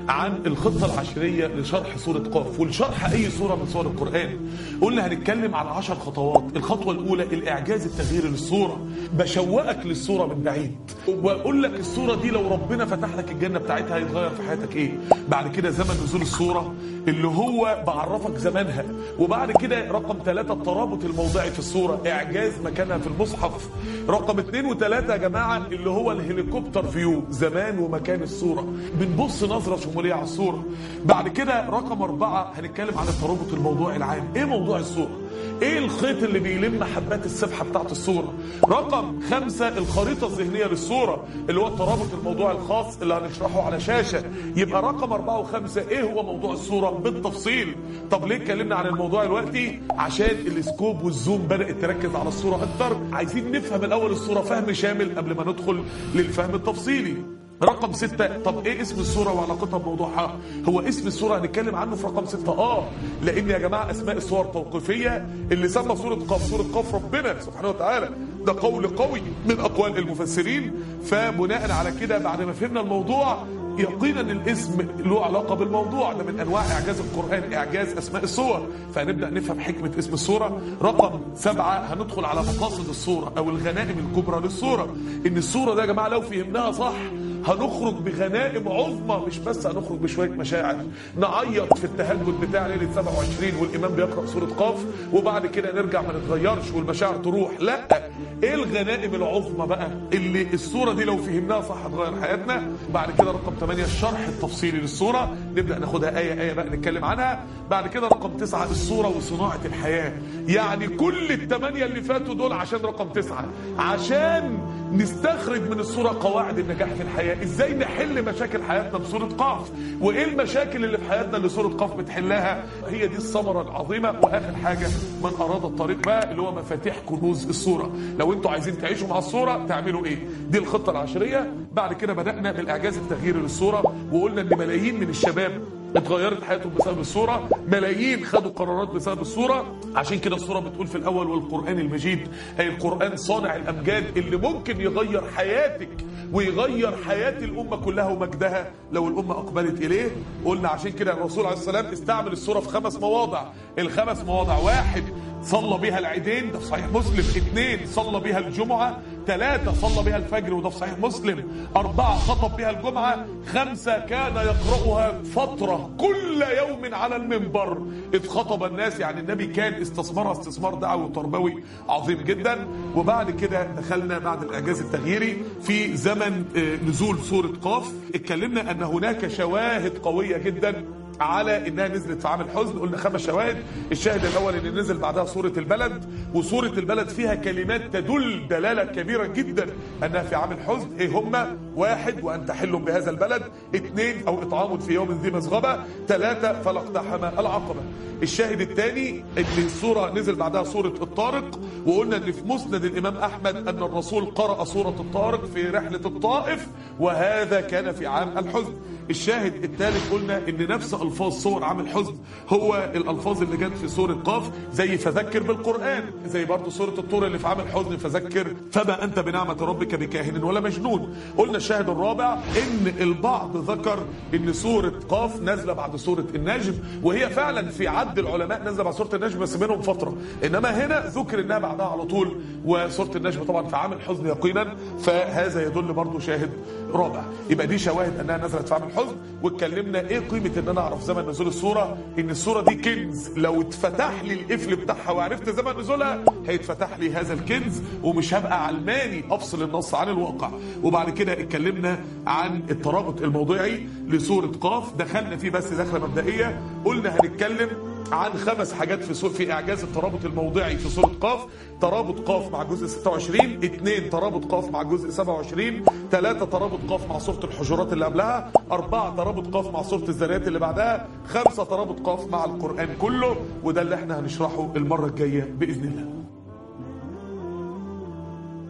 عن الخطة العشرية لشرح سورة قاف ولشرح أي سورة من سور القرآن قلنا هنتكلم عن عشر خطوات الخطوة الأولى الإعجاز التغيير للسورة بشوقك للسورة من بعيد وأقول لك السورة دي لو ربنا فتح لك الجنة بتاعتها هيتغير في حياتك إيه بعد كده زمن نزول السورة اللي هو بعرفك زمانها وبعد كده رقم ثلاثة الترابط الموضعي في السورة إعجاز مكانها في المصحف رقم اثنين وثلاثة يا جماعة اللي هو الهليكوبتر فيو زمان ومكان السورة بنبص نظرة شمولية على السورة بعد كده رقم أربعة هنتكلم عن الترابط الموضوعي العام إيه موضوع السورة ايه الخيط اللي بيلم حبات السبحه بتاعت الصوره رقم خمسة الخريطه الذهنيه للصوره اللي هو الترابط الموضوعي الخاص اللي هنشرحه على شاشه يبقى رقم أربعة وخمسة ايه هو موضوع الصوره بالتفصيل طب ليه اتكلمنا عن الموضوع دلوقتي عشان السكوب والزوم بدات تركز على الصوره اكتر عايزين نفهم الاول الصوره فهم شامل قبل ما ندخل للفهم التفصيلي رقم ستة طب ايه اسم السورة وعلاقتها بموضوعها هو اسم السورة هنتكلم عنه في رقم ستة اه لان يا جماعة اسماء السور توقيفية اللي سمى سورة قاف سورة قاف ربنا سبحانه وتعالى ده قول قوي من اقوال المفسرين فبناء على كده بعد ما فهمنا الموضوع يقينا الاسم له علاقة بالموضوع ده من انواع اعجاز القرآن اعجاز اسماء السور فهنبدأ نفهم حكمة اسم السورة رقم سبعة هندخل على مقاصد السورة او الغنائم الكبرى للسورة ان السورة ده يا جماعة لو فهمناها صح هنخرج بغنائم عظمى مش بس هنخرج بشويه مشاعر نعيط في التهجد بتاع ليله 27 والامام بيقرا سوره قاف وبعد كده نرجع ما نتغيرش والمشاعر تروح لا ايه الغنائم العظمى بقى اللي الصوره دي لو فهمناها صح هتغير حياتنا بعد كده رقم 8 الشرح التفصيلي للصوره نبدا ناخدها ايه ايه بقى نتكلم عنها بعد كده رقم 9 الصوره وصناعه الحياه يعني كل الثمانيه اللي فاتوا دول عشان رقم 9 عشان نستخرج من الصورة قواعد النجاح في الحياة ازاي نحل مشاكل حياتنا بصورة قاف وايه المشاكل اللي في حياتنا اللي صورة قاف بتحلها هي دي الثمرة العظيمة واخر حاجة من اراد الطريق بقى اللي هو مفاتيح كنوز الصورة لو انتوا عايزين تعيشوا مع الصورة تعملوا ايه دي الخطة العشرية بعد كده بدأنا بالاعجاز التغييري للصورة وقلنا ان ملايين من الشباب اتغيرت حياتهم بسبب الصورة ملايين خدوا قرارات بسبب الصورة عشان كده الصورة بتقول في الأول والقرآن المجيد أي القرآن صانع الأمجاد اللي ممكن يغير حياتك ويغير حياة الأمة كلها ومجدها لو الأمة أقبلت إليه قلنا عشان كده الرسول عليه السلام استعمل الصورة في خمس مواضع الخمس مواضع واحد صلى بها العيدين ده في صحيح مسلم اثنين صلى بها الجمعة ثلاثة صلى بها الفجر وده في صحيح مسلم أربعة خطب بها الجمعة خمسة كان يقرأها فترة كل يوم على المنبر إذ خطب الناس يعني النبي كان استثمرها استثمار دعوي وتربوي عظيم جدا وبعد كده دخلنا بعد الإعجاز التغييري في زمن نزول سورة قاف اتكلمنا أن هناك شواهد قوية جدا على انها نزلت في عام الحزن قلنا خمس شواهد الشاهد الاول ان نزل بعدها سوره البلد وسوره البلد فيها كلمات تدل دلاله كبيره جدا انها في عام الحزن ايه هما واحد وان تحل بهذا البلد اثنين او اطعام في يوم ذي مسغبه ثلاثه فلاقتحم العقبه الشاهد الثاني ان السوره نزل بعدها سوره الطارق وقلنا ان في مسند الامام احمد ان الرسول قرأ سوره الطارق في رحله الطائف وهذا كان في عام الحزن الشاهد الثالث قلنا ان نفس الفاظ صور عام الحزن هو الالفاظ اللي جت في سوره قاف زي فذكر بالقران زي برضه سوره الطور اللي في عام الحزن فذكر فما انت بنعمه ربك بكاهن ولا مجنون قلنا الشاهد الرابع ان البعض ذكر ان سوره قاف نازله بعد سوره النجم وهي فعلا في عد العلماء نازله بعد سوره النجم بس منهم فتره انما هنا ذكر انها بعدها على طول وسوره النجم طبعا في عام الحزن يقينا فهذا يدل برضه شاهد رابع يبقى دي شواهد انها نزلت في عام الحزن واتكلمنا ايه قيمه ان انا اعرف زمن نزول السوره ان السوره دي كنز لو اتفتح لي القفل بتاعها وعرفت زمن نزولها هيتفتح لي هذا الكنز ومش هبقى علماني افصل النص عن الواقع وبعد كده اتكلمنا عن الترابط الموضوعي لسوره قاف دخلنا فيه بس دخله مبدئيه قلنا هنتكلم عن خمس حاجات في في اعجاز الترابط الموضعي في سوره قاف ترابط قاف مع جزء 26 اثنين ترابط قاف مع جزء 27 ثلاثة ترابط قاف مع سوره الحجرات اللي قبلها أربعة ترابط قاف مع سوره الذريات اللي بعدها خمسة ترابط قاف مع القرآن كله وده اللي احنا هنشرحه المرة الجاية بإذن الله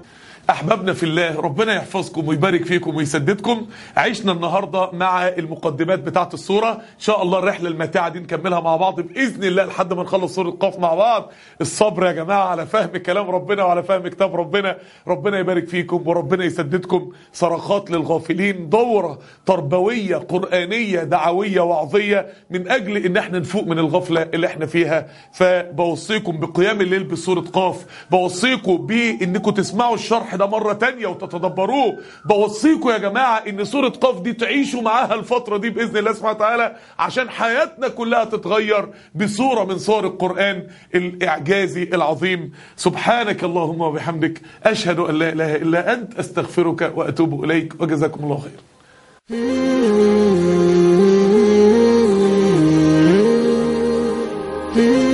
احبابنا في الله ربنا يحفظكم ويبارك فيكم ويسددكم عشنا النهارده مع المقدمات بتاعه السوره ان شاء الله الرحله الماتعه دي نكملها مع بعض باذن الله لحد ما نخلص سوره قاف مع بعض الصبر يا جماعه على فهم كلام ربنا وعلى فهم كتاب ربنا ربنا يبارك فيكم وربنا يسددكم صرخات للغافلين دوره تربويه قرانيه دعويه وعظيه من اجل ان احنا نفوق من الغفله اللي احنا فيها فبوصيكم بقيام الليل بسوره قاف بوصيكم بانكم تسمعوا الشرح ده مرة تانية وتتدبروه بوصيكم يا جماعة ان سورة قاف دي تعيشوا معاها الفترة دي بإذن الله سبحانه وتعالى عشان حياتنا كلها تتغير بصورة من صور القرآن الإعجازي العظيم سبحانك اللهم وبحمدك أشهد أن لا إله إلا أنت أستغفرك وأتوب إليك وجزاكم الله خير Mm-hmm.